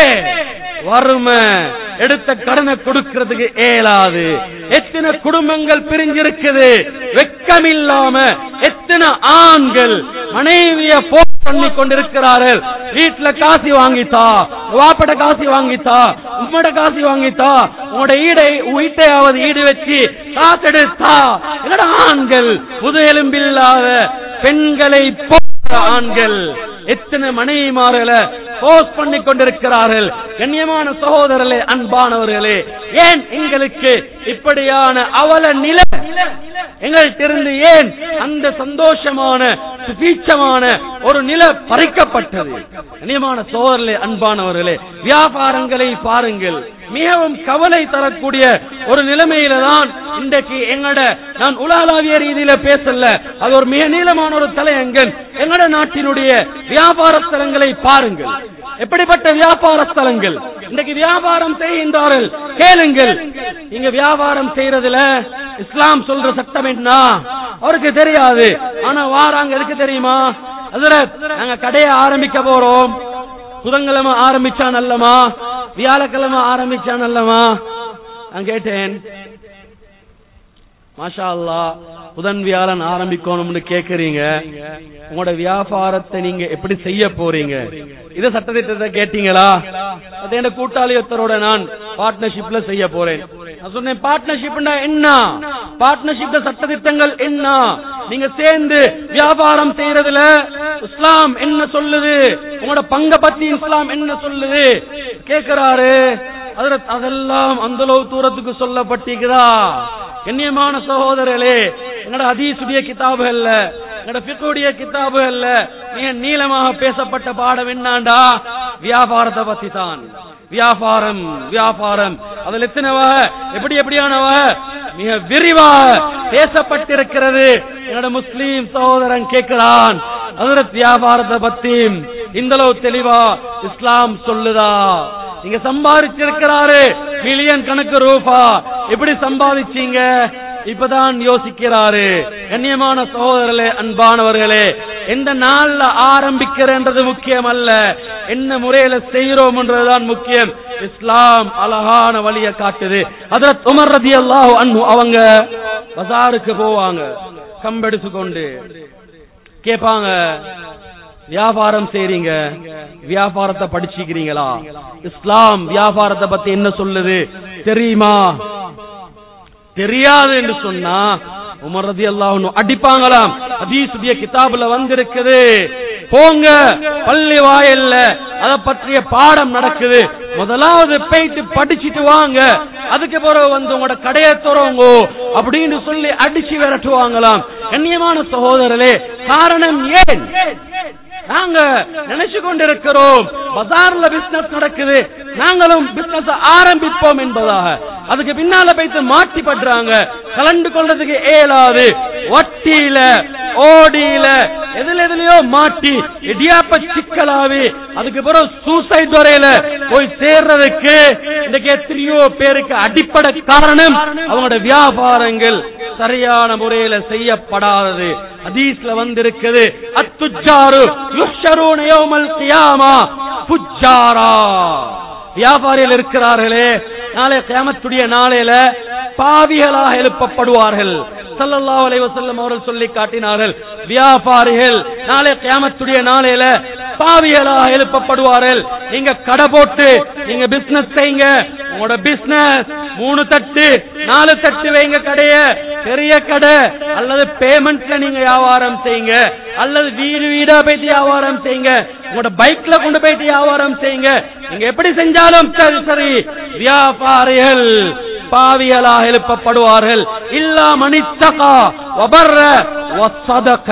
வறுமை எடுத்த கடனை கொடுக்கிறதுக்கு ஏலாது எத்தனை குடும்பங்கள் பிரிஞ்சிருக்குது வெக்கம் இல்லாம எத்தனை ஆண்கள் மனைவிய போன் பண்ணி கொண்டிருக்கிறார்கள் வீட்டுல காசி வாங்கித்தா வாப்பட காசி வாங்கித்தா உம்மட காசி வாங்கித்தா உங்களோட ஈடை வீட்டையாவது ஈடு வச்சு காசெடுத்தா என்னோட ஆண்கள் முதுகெலும்பில்லாத பெண்களை போன்ற ஆண்கள் எத்தனை மனைவிமார்களை போஸ்ட் பண்ணி கொண்டிருக்கிறார்கள் கண்ணியமான சகோதரர்களே அன்பானவர்களே ஏன் எங்களுக்கு இப்படியான அவல நிலை எங்கள்கிட்ட ஏன் அந்த சந்தோஷமான சுபீட்சமான ஒரு நிலை பறிக்கப்பட்டது கண்ணியமான சோதரர்களே அன்பானவர்களே வியாபாரங்களை பாருங்கள் மிகவும் கவலை தரக்கூடிய ஒரு நிலைமையில தான் இன்றைக்கு எங்கட நான் உலகளாவிய ரீதியில பேசல அது ஒரு மிக நீளமான ஒரு தலையங்கன் எங்கட நாட்டினுடைய வியாபார ஸ்தலங்களை பாருங்கள் எப்படிப்பட்ட வியாபார ஸ்தலங்கள் இன்றைக்கு வியாபாரம் செய்கின்றார்கள் கேளுங்கள் இங்க வியாபாரம் செய்யறதுல இஸ்லாம் சொல்ற சட்டம் என்ன அவருக்கு தெரியாது ஆனா வாராங்க எதுக்கு தெரியுமா அதுல நாங்க கடையை ஆரம்பிக்க போறோம் புதன்கிழமை ஆரம்பிச்சா நல்லமா வியாழக்கிழமை ஆரம்பிச்சா நல்லமா நான் கேட்டேன் மாஷா அல்லா புதன் வியாழன் ஆரம்பிக்கணும்னு கேக்குறீங்க உங்களோட வியாபாரத்தை நீங்க எப்படி செய்ய போறீங்க இத சட்டத்திட்டத்தை கேட்டீங்களா அது என்ன கூட்டாளி ஒருத்தரோட நான் பார்ட்னர்ஷிப்ல செய்ய போறேன் நான் சொன்னேன் பார்ட்னர்ஷிப்னா என்ன பார்ட்னர்ஷிப்ல சட்டத்திட்டங்கள் என்ன நீங்க சேர்ந்து வியாபாரம் செய்யறதுல இஸ்லாம் என்ன சொல்லுது உங்களோட பங்க பத்தி இஸ்லாம் என்ன சொல்லுது கேக்குறாரு அதுல அதெல்லாம் அந்த அளவு தூரத்துக்கு சொல்லப்பட்டிருக்குதா கண்ணியமான சகோதரர்களே எங்கட ஹதீசுடைய கிதாபுகள்ல எங்கட பிக்குடைய கிதாபுகள்ல மிக நீளமாக பேசப்பட்ட பாடம் என்னாண்டா வியாபாரத்தை பத்தி தான் வியாபாரம் வியாபாரம் அதுல எத்தனை வகை எப்படி எப்படியான வகை மிக விரிவாக பேசப்பட்டிருக்கிறது என்னோட முஸ்லீம் சகோதரன் கேட்கிறான் ஹஜரத் வியாபாரத்தை பத்தி இந்த அளவு தெளிவா இஸ்லாம் சொல்லுதா நீங்க சம்பாதிச்சிருக்கிறாரு மில்லியன் கணக்கு ரூபா எப்படி சம்பாதிச்சீங்க இப்பதான் யோசிக்கிறாரு கண்ணியமான சகோதரர்களே அன்பானவர்களே எந்த நாள்ல ஆரம்பிக்கிறன்றது முக்கியம் அல்ல என்ன முறையில செய்யறோம்ன்றதுதான் முக்கியம் இஸ்லாம் அழகான வழியை காட்டுது அதுல உமர் ரதி அல்லாஹ் அவங்க பஜாருக்கு போவாங்க கம்பெடுத்து கொண்டு கேட்பாங்க வியாபாரம் செய்றீங்க வியாபாரத்தை படிச்சுக்கிறீங்களா இஸ்லாம் வியாபாரத்தை பத்தி என்ன சொல்லுது தெரியுமா தெரியாது என்று சொன்னா உமர் ரதி அல்லாஹ் அடிப்பாங்களாம் ஹதீசுடைய கிதாபுல வந்திருக்குது போங்க பள்ளி வாயல்ல அத பற்றிய பாடம் நடக்குது முதலாவது போயிட்டு படிச்சிட்டு வாங்க அதுக்கு பிறகு வந்து உங்களோட கடையை துறவங்க அப்படின்னு சொல்லி அடிச்சு விரட்டுவாங்களாம் கண்ணியமான சகோதரர்களே காரணம் ஏன் நாங்க நினைச்சு கொண்டிருக்கிறோம் பஜார்ல பிசினஸ் நடக்குது நாங்களும் பிசினஸ் ஆரம்பிப்போம் என்பதாக அதுக்கு பின்னால போயிட்டு மாட்டி பண்றாங்க கலந்து கொள்றதுக்கு ஏலாது வட்டியில ஓடியில எதுல எதுலயோ மாட்டி இடியாப்ப சிக்கலாவி அதுக்கு பிறகு சூசைட் துறையில போய் சேர்றதுக்கு இன்னைக்கு எத்தனையோ பேருக்கு அடிப்படை காரணம் அவங்களோட வியாபாரங்கள் சரியான முறையில செய்யப்படாதது ஹதீஸ்ல வந்திருக்குது அத்துஜாரு யுஷரூன யௌமல் கியாமா புஜாரா வியாபாரிகள் இருக்கிறார்களே நாளை கியாமத்துடைய நாளையில பாவிகளாக எழுப்பப்படுவார்கள் ஸல்லல்லாஹு அலைஹி வஸல்லம் அவர்கள் சொல்லி காட்டினார்கள் வியாபாரிகள் நாளை கியாமத்துடைய நாளையில பாவிகளாக எழுப்பப்படுவார்கள் நீங்க கடை போட்டு நீங்க பிசினஸ் செய்யுங்க உங்களோட பிசினஸ் மூணு தட்டு நாலு தட்டு வைங்க கடைய பெரிய கடை அல்லது பேமெண்ட்ல நீங்க வியாபாரம் செய்யுங்க அல்லது வீடு வீடா போயிட்டு வியாபாரம் செய்யுங்க உங்களோட பைக்ல கொண்டு போயிட்டு வியாபாரம் செய்யுங்க நீங்க எப்படி செஞ்சாலும் சரி சரி வியாபாரிகள் பாவியலாக எழுப்பப்படுவார்கள் இல்லா மனித்தகா வபர்ர வசதக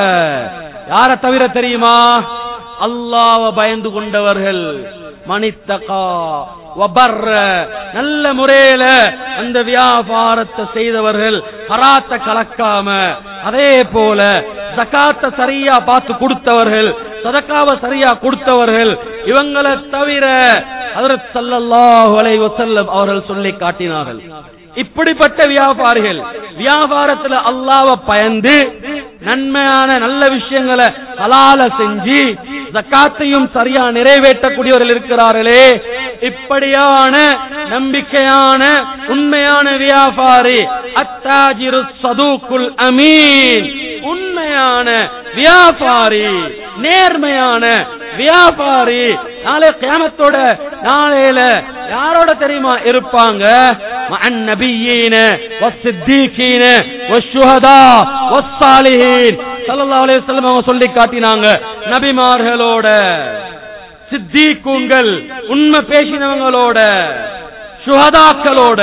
யார தவிர தெரியுமா அல்லாஹ்வ பயந்து கொண்டவர்கள் மனித்தகா வபர்ர நல்ல முறையில அந்த வியாபாரத்தை செய்தவர்கள் ஹராத்த கலக்காம அதே போல ஜகாத்த சரியா பார்த்து கொடுத்தவர்கள் சதக்காவை சரியா கொடுத்தவர்கள் இவங்களை தவிர ஹஜ்ரத் ஸல்லல்லாஹு அலைஹி வஸல்லம் அவர்கள் சொல்லி காட்டினார்கள் இப்படிப்பட்ட வியாபாரிகள் வியாபாரத்துல அல்லாஹ்வை பயந்து நன்மையான நல்ல விஷயங்களை ஹலால செஞ்சு ஜக்காத்தையும் சரியா நிறைவேற்றக்கூடியவர்கள் இருக்கிறார்களே இப்படியான நம்பிக்கையான உண்மையான வியாபாரி அத்தாஜிரு சதூக்குல் அமீன் உண்மையான வியாபாரி நேர்மையான வியாபாரி நாளை கியாமத்தோட நாளையில யாரோட தெரியுமா இருப்பாங்க மஅன் நபியீன வஸ்ஸித்தீகீன வஷ்ஷுஹதா வஸ்ஸாலிஹீன் ஸல்லல்லாஹு அலைஹி வஸல்லம் அவங்க சொல்லி காட்டினாங்க நபிமார்களோட சித்தீக்குங்கள் உண்மை பேசினவங்களோட சுஹதாக்களோட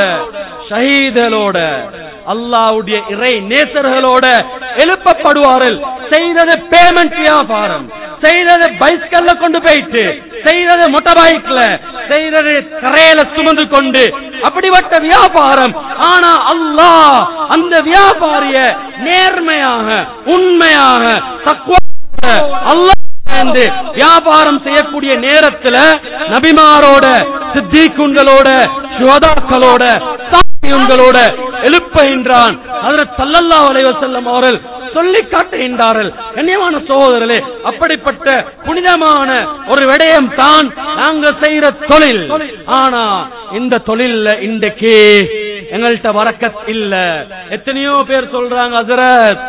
ஷஹீதலோட அல்லாவுடைய இறை நேசர்களோட எழுப்பப்படுவார்கள் செய்தது பேமெண்ட் வியாபாரம் செய்தது பைஸ்கல்ல கொண்டு போயிட்டு செய்தது மொட்டை பைக்ல செய்தது கரையில சுமந்து கொண்டு அப்படிப்பட்ட வியாபாரம் ஆனா அல்லாஹ் அந்த வியாபாரிய நேர்மையாக உண்மையாக தக்குவ அல்லாஹ் சேர்ந்து வியாபாரம் செய்யக்கூடிய நேரத்துல நபிமாரோட சித்திகுங்களோட சுவதாக்களோட சாமியுங்களோட எழுப்புகின்றான் அதில் சல்லல்லா அலைவசல்லம் அவர்கள் சொல்லி காட்டுகின்றார்கள் கண்ணியமான சகோதரர்களே அப்படிப்பட்ட புனிதமான ஒரு விடயம் தான் நாங்க செய்யற தொழில் ஆனா இந்த தொழில்ல இன்றைக்கு எங்கள்கிட்ட வரக்கத் இல்ல எத்தனையோ பேர் சொல்றாங்க ஹசரத்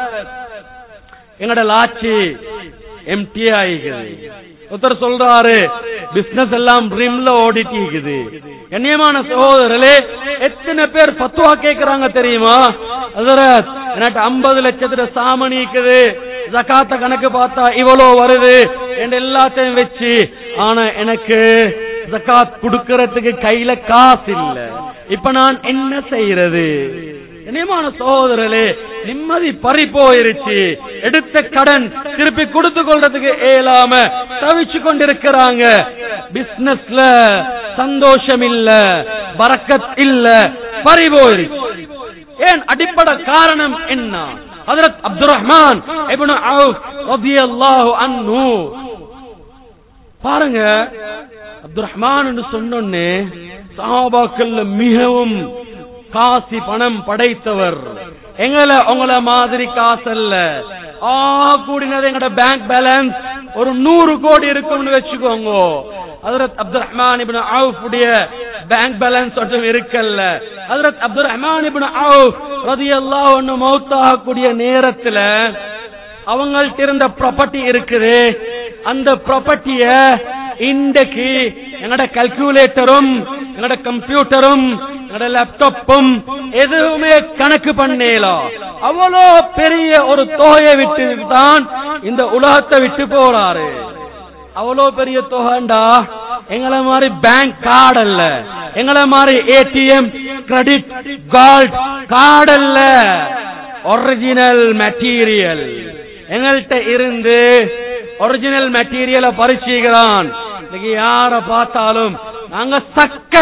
எங்கட லாச்சி எம்டி ஆகிக்குது ஒருத்தர் சொல்றாரு பிசினஸ் எல்லாம் ரிம்ல ஓடிட்டு இருக்குது கண்ணியமான சகோதரர்களே எத்தனை பேர் பத்துவா கேக்குறாங்க தெரியுமா ஹசரத் எனக்கு ஐம்பது லட்சத்துல சாமணி இருக்குது ஜகாத்த கணக்கு பார்த்தா இவ்வளோ வருது என்று எல்லாத்தையும் வச்சு ஆனா எனக்கு ஜகாத் கொடுக்கறதுக்கு கையில காசு இல்ல இப்ப நான் என்ன செய்யறது இனிமான சகோதரர்களே நிம்மதி பறி போயிருச்சு எடுத்த கடன் திருப்பி கொடுத்து கொள்றதுக்கு இயலாம தவிச்சு கொண்டிருக்கிறாங்க பிசினஸ்ல சந்தோஷம் இல்ல பறக்கத் இல்ல பறி போயிருச்சு ஏன் அடிப்படை காரணம் என்ன ஹஜரத் அப்துல் ரஹ்மான் இப்னு அவுஃப் ரலியல்லாஹு அன்ஹு பாருங்க அப்துல் ரஹ்மான் என்று சொன்னோன்னே சஹாபாக்கள்ல மிகவும் காசி பணம் படைத்தவர் எங்களை உங்கள மாதிரி காசல்ல ஆ கூடினது எங்கட பேங்க் பேலன்ஸ் ஒரு நூறு கோடி இருக்கும்னு வச்சுக்கோங்க ஹஜரத் அப்துல் ரஹ்மான் இப்னு அவுஃப் உடைய பேங்க் பேலன்ஸ் ஒன்றும் இருக்கல்ல ஹஜரத் அப்துல் ரஹ்மான் இப்னு அவுஃப் ரலியல்லாஹு அன்ஹு மௌத்தாகக்கூடிய நேரத்துல அவங்கள்ட்ட இருந்த ப்ராப்பர்ட்டி இருக்குது அந்த ப்ராப்பர்ட்டிய இன்றைக்கு எங்கட கல்குலேட்டரும் எங்கட கம்ப்யூட்டரும் எங்கட லேப்டாப்பும் எதுவுமே கணக்கு பண்ணலாம் அவ்வளோ பெரிய ஒரு தொகையை விட்டு தான் இந்த உலகத்தை விட்டு போறாரு அவ்வளோ பெரிய தொகைண்டா எங்களை மாதிரி பேங்க் கார்டு அல்ல எங்களை மாதிரி ஏடிஎம் கிரெடிட் கால்ட் கார்டு அல்ல ஒரிஜினல் மெட்டீரியல் எங்கள்கிட்ட இருந்து ஒரிஜினல் மெட்டீரியலை பரிசீகிறான் இன்னைக்கு யார பார்த்தாலும் நாங்க சக்க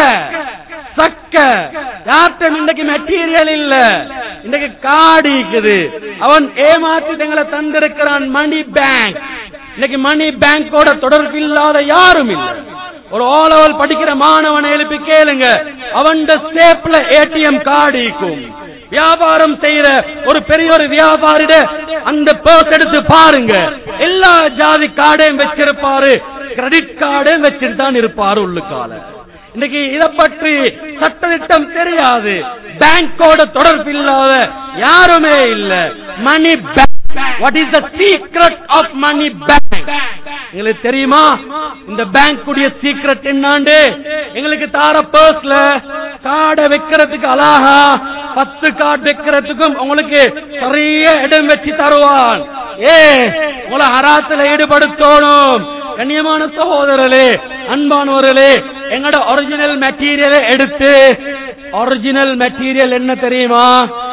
சக்க யார்கிட்ட இன்றைக்கு மெட்டீரியல் இல்ல இன்றைக்கு காடு இருக்குது அவன் ஏமாற்றி எங்களை தந்திருக்கிறான் மணி பேங்க் இன்னைக்கு மணி பேங்கோட தொடர்பு இல்லாத யாரும் இல்லை ஒரு ஓ லெவல் படிக்கிற மாணவனை எழுப்பி கேளுங்க அவன் சேப்ல ஏடிஎம் கார்டு இருக்கும் வியாபாரம் செய்யற ஒரு பெரிய ஒரு வியாபாரிட அந்த பர்ஸ் எடுத்து பாருங்க எல்லா ஜாதி கார்டையும் வச்சிருப்பாரு கிரெடிட் கார்டையும் வச்சுட்டு தான் இருப்பாரு உள்ளுக்கால இன்னைக்கு இத பற்றி சட்டத்திட்டம் தெரியாது பேங்கோட தொடர்பு இல்லாத யாருமே இல்ல money bank what is the secret of money bank எங்களுக்கு தெரியுமா இந்த பேங்க் உடைய சீக்ரெட் என்னாண்டு எங்களுக்கு தார பர்ஸ்ல கார்டை வைக்கிறதுக்கு அழகா பத்து கார்டு வைக்கிறதுக்கும் உங்களுக்கு நிறைய இடம் வச்சு தருவான் ஏ உங்களை ஹராத்துல ஈடுபடுத்தணும் கண்ணியமான சகோதரர்களே அன்பானவர்களே எங்கட ஒரிஜினல் மெட்டீரியலை எடுத்து ஒரிஜினல் மெட்டீரியல் என்ன தெரியுமா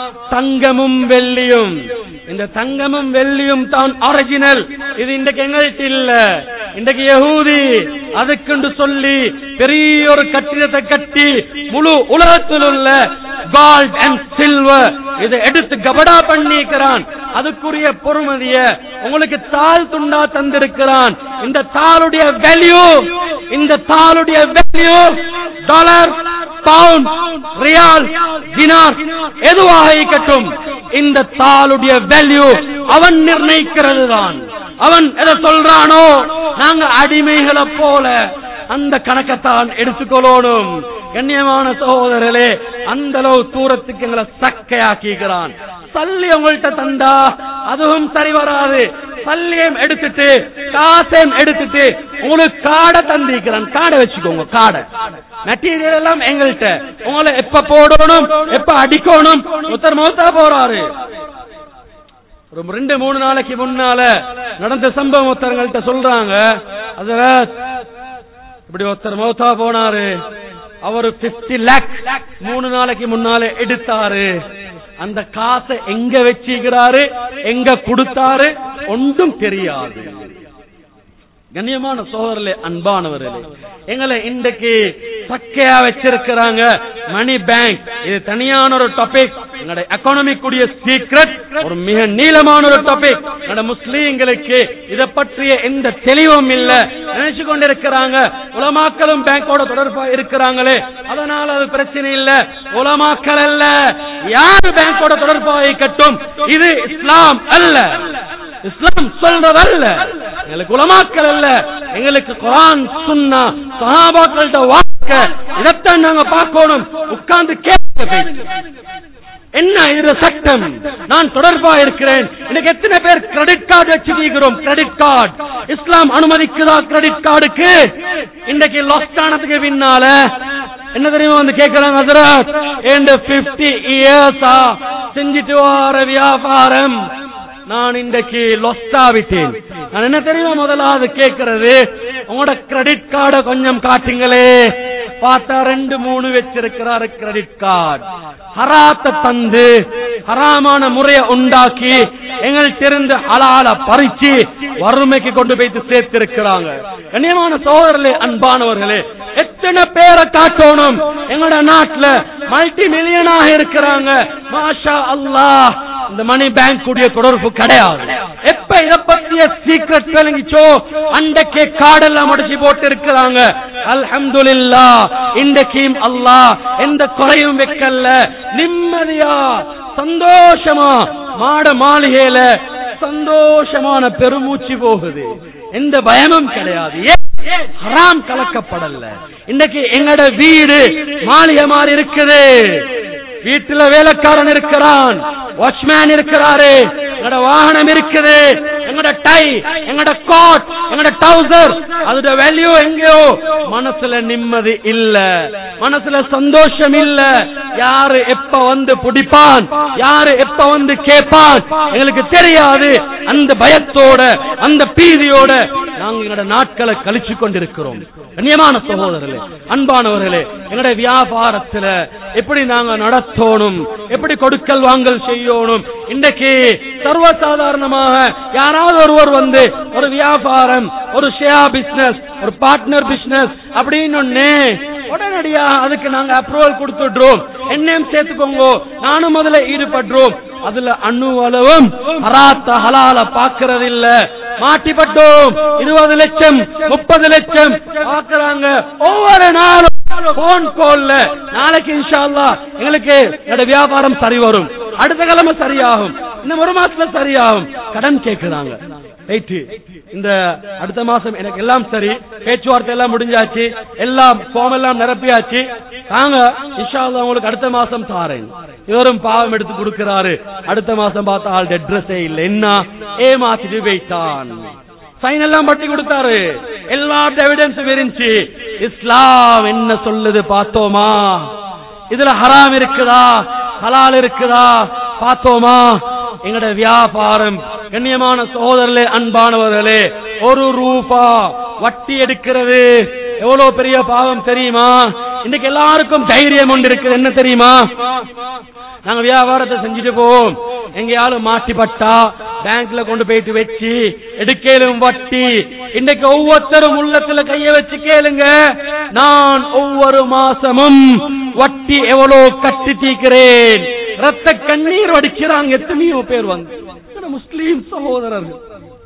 தங்கமும் வெள்ளியும் இந்த தங்கமும் வெள்ளியும் தான் ஒரிஜினல் இது இன்றைக்கு எங்கள்கிட்ட இல்ல இன்றைக்கு யகூதி அதுக்குண்டு சொல்லி பெரிய ஒரு கட்டிடத்தை கட்டி முழு உலகத்தில் உள்ள கோல்ட் அண்ட் சில்வர் இதை எடுத்து கபடா பண்ணிக்கிறான் அதுக்குரிய பொறுமதிய உங்களுக்கு தாள் துண்டா தந்திருக்கிறான் இந்த தாளுடைய வேல்யூ இந்த தாளுடைய value dollar pound riyal dinar எதுவாக இருக்கட்டும் இந்த தாளுடைய வேல்யூ அவன் நிர்ணயிக்கிறது தான் அவன் எதை சொல்றானோ நாங்க அடிமைகளை போல அந்த கணக்கத்தான் எடுத்துக்கொள்ளணும் கண்ணியமான சகோதரர்களே அந்த அளவு தூரத்துக்கு எங்களை சக்கையாக்கிக்கிறான் சல்லி உங்கள்கிட்ட தந்தா அதுவும் சரி வராது சல்லியம் எடுத்துட்டு காசையும் எடுத்துட்டு உங்களுக்கு காடை தந்திருக்கிறான் காடை வச்சுக்கோங்க காடை மெட்டீரியல் எல்லாம் எங்கள்கிட்ட உங்களை எப்ப போடணும் எப்ப அடிக்கணும் ஒருத்தர் மௌத்தா போறாரு ஒரு ரெண்டு மூணு நாளைக்கு முன்னால நடந்த சம்பவம் ஒருத்தருங்கள்ட்ட சொல்றாங்க அதுல இப்படி ஒருத்தர் மௌத்தா போனாரு அவரு பிப்டி லேக் மூணு நாளைக்கு முன்னால எடுத்தாரு அந்த காசை எங்க வச்சுக்கிறாரு எங்க கொடுத்தாரு ஒன்றும் தெரியாது கண்ணியமான சோதரர்களே அன்பானவர்களே எங்களை இன்றைக்கு சக்கையா வச்சிருக்கிறாங்க மணி பேங்க் இது தனியான ஒரு டாபிக் எங்களுடைய எக்கானமிக் உடைய சீக்ரெட் ஒரு மிக நீளமான ஒரு டாபிக் எங்களோட முஸ்லீம்களுக்கு இதை பற்றிய எந்த தெளிவும் இல்ல நினைச்சு கொண்டிருக்கிறாங்க உலமாக்களும் பேங்கோட தொடர்பா இருக்கிறாங்களே அதனால அது பிரச்சனை இல்ல உலமாக்கள் அல்ல யாரு பேங்கோட தொடர்பா இருக்கட்டும் இது இஸ்லாம் அல்ல இஸ்லாம் சொல்றதல்ல எங்களுக்கு உலமாக்கள் அல்ல எங்களுக்கு குரான் சுன்னா சஹாபாக்கள்கிட்ட வாழ்க்கை இதைத்தான் நாங்க பார்க்கணும் உட்கார்ந்து கேட்க என்ன இது சட்டம் நான் தொடர்பா இருக்கிறேன் இன்னைக்கு எத்தனை பேர் கிரெடிட் கார்டு வச்சிருக்கிறோம் கிரெடிட் கார்டு இஸ்லாம் அனுமதிக்குதா கிரெடிட் கார்டுக்கு இன்னைக்கு லாஸ்ட் ஆனதுக்கு பின்னால என்ன தெரியுமா வந்து கேட்கிறாங்க ஹசரத் இந்த பிப்டி இயர்ஸா செஞ்சுட்டு வர வியாபாரம் நான் இன்றைக்கு லொஸ்டா விட்டேன் நான் என்ன தெரியுமா முதலாவது கேட்கிறது உங்களோட கிரெடிட் கார்டை கொஞ்சம் காட்டுங்களே பார்த்தா ரெண்டு மூணு வச்சிருக்கிறாரு கிரெடிட் கார்டு ஹராத்த தந்து ஹராமான முறையை உண்டாக்கி எங்கள்கிட்ட இருந்து ஹலால பறிச்சு வறுமைக்கு கொண்டு போய்த்து சேர்த்திருக்கிறாங்க கண்ணியமான சோதரர்களே அன்பானவர்களே எத்தனை பேரை காட்டணும் எங்களோட நாட்டுல மல்டி மில்லியனாக இருக்கிறாங்க மாஷா அல்லாஹ் இந்த மணி பேங்க் உடைய தொடர்பு கிடையாது எப்ப இத பத்திய சீக்கிரட் விளங்கிச்சோ அன்றைக்கே காடெல்லாம் அடிச்சு போட்டு இருக்கிறாங்க அல்ஹம்துலில்லா இன்றைக்கும் அல்லாஹ் எந்த குறையும் வைக்கல நிம்மதியா சந்தோஷமா மாட மாளிகையில சந்தோஷமான பெருமூச்சு போகுது எந்த பயமும் கிடையாது ஏன் ஹராம் கலக்கப்படல இன்னைக்கு எங்கட வீடு மாளிகை மாதிரி இருக்குது வீட்டுல வேலைக்காரன் இருக்கிறான் வாட்ச்மேன் இருக்கிறாரு எங்கட வாகனம் இருக்குது எங்கட டை எங்கட கோட் எங்கட டவுசர் அதோட வேல்யூ எங்கேயோ மனசுல நிம்மதி இல்ல மனசுல சந்தோஷம் இல்ல யாரு எப்ப வந்து பிடிப்பான் யாரு எப்ப வந்து கேட்பான் எங்களுக்கு தெரியாது அந்த பயத்தோட அந்த பீதியோட நாங்க எங்கட நாட்களை கழிச்சு கொண்டிருக்கிறோம் கண்ணியமான சகோதரர்களே அன்பானவர்களே எங்கட வியாபாரத்துல எப்படி நாங்க நடத்தணும் எப்படி கொடுக்கல் வாங்கல் செய்யணும் இன்றைக்கு சர்வசாதாரணமாக யாராவது ஒருவர் வந்து ஒரு வியாபாரம் ஒரு ஷேர் பிசினஸ் ஒரு பார்ட்னர் பிசினஸ் அப்படின்னு ஒண்ணு உடனடியா அதுக்கு நாங்க அப்ரூவல் கொடுத்துடுறோம் என்னையும் சேர்த்துக்கோங்க நானும் முதல்ல ஈடுபடுறோம் அதுல அணு அளவும் ஹராத்த ஹலால பாக்குறது இல்ல மாட்டிப்பட்டோம் இருபது லட்சம் முப்பது லட்சம் பாக்குறாங்க ஒவ்வொரு நாளும் போன் கால்ல நாளைக்கு இன்ஷா அல்லாஹ் எங்களுக்கு என்னோட வியாபாரம் சரி வரும் அடுத்த கிழமை சரியாகும் இன்னும் ஒரு மாசத்துல சரியாகும் கடன் கேட்கிறாங்க ரைட்டு இந்த அடுத்த மாசம் எனக்கு எல்லாம் சரி பேச்சுவார்த்தை எல்லாம் முடிஞ்சாச்சு எல்லாம் ஃபார்ம் எல்லாம் நிரப்பியாச்சு தாங்க இன்ஷா அல்லாஹ் உங்களுக்கு அடுத்த மாசம் தாரேன் இவரும் பாவம் எடுத்து கொடுக்கிறாரு அடுத்த மாசம் பார்த்தா ஆள் அட்ரஸே இல்லை என்ன ஏமாத்திட்டு போயிட்டான் சைன் எல்லாம் பட்டி கொடுத்தாரு எல்லா எவிடன்ஸும் இருந்துச்சு இஸ்லாம் என்ன சொல்லுது பார்த்தோமா இதுல ஹராம் இருக்குதா ஹலால் இருக்குதா பார்த்தோமா எங்கட வியாபாரம் கண்ணியமான சகோதரர்களே அன்பானவர்களே ஒரு ரூபா வட்டி எடுக்கிறது எவ்வளவு பெரிய பாவம் தெரியுமா இன்னைக்கு எல்லாருக்கும் தைரியம் ஒன்று இருக்குது என்ன தெரியுமா நாங்க வியாபாரத்தை செஞ்சுட்டு போவோம் எங்கேயாலும் மாட்டிப்பட்டா பேங்க்ல கொண்டு போயிட்டு வச்சு எடுக்கலும் வட்டி இன்னைக்கு ஒவ்வொருத்தரும் உள்ளத்துல கைய வச்சு கேளுங்க நான் ஒவ்வொரு மாசமும் வட்டி எவ்வளவு கட்டி தீக்கிறேன் ரத்த கண்ணீர் வடிக்கிறாங்க எத்தனையோ பேர் வந்து முஸ்லீம் சகோதரர்கள்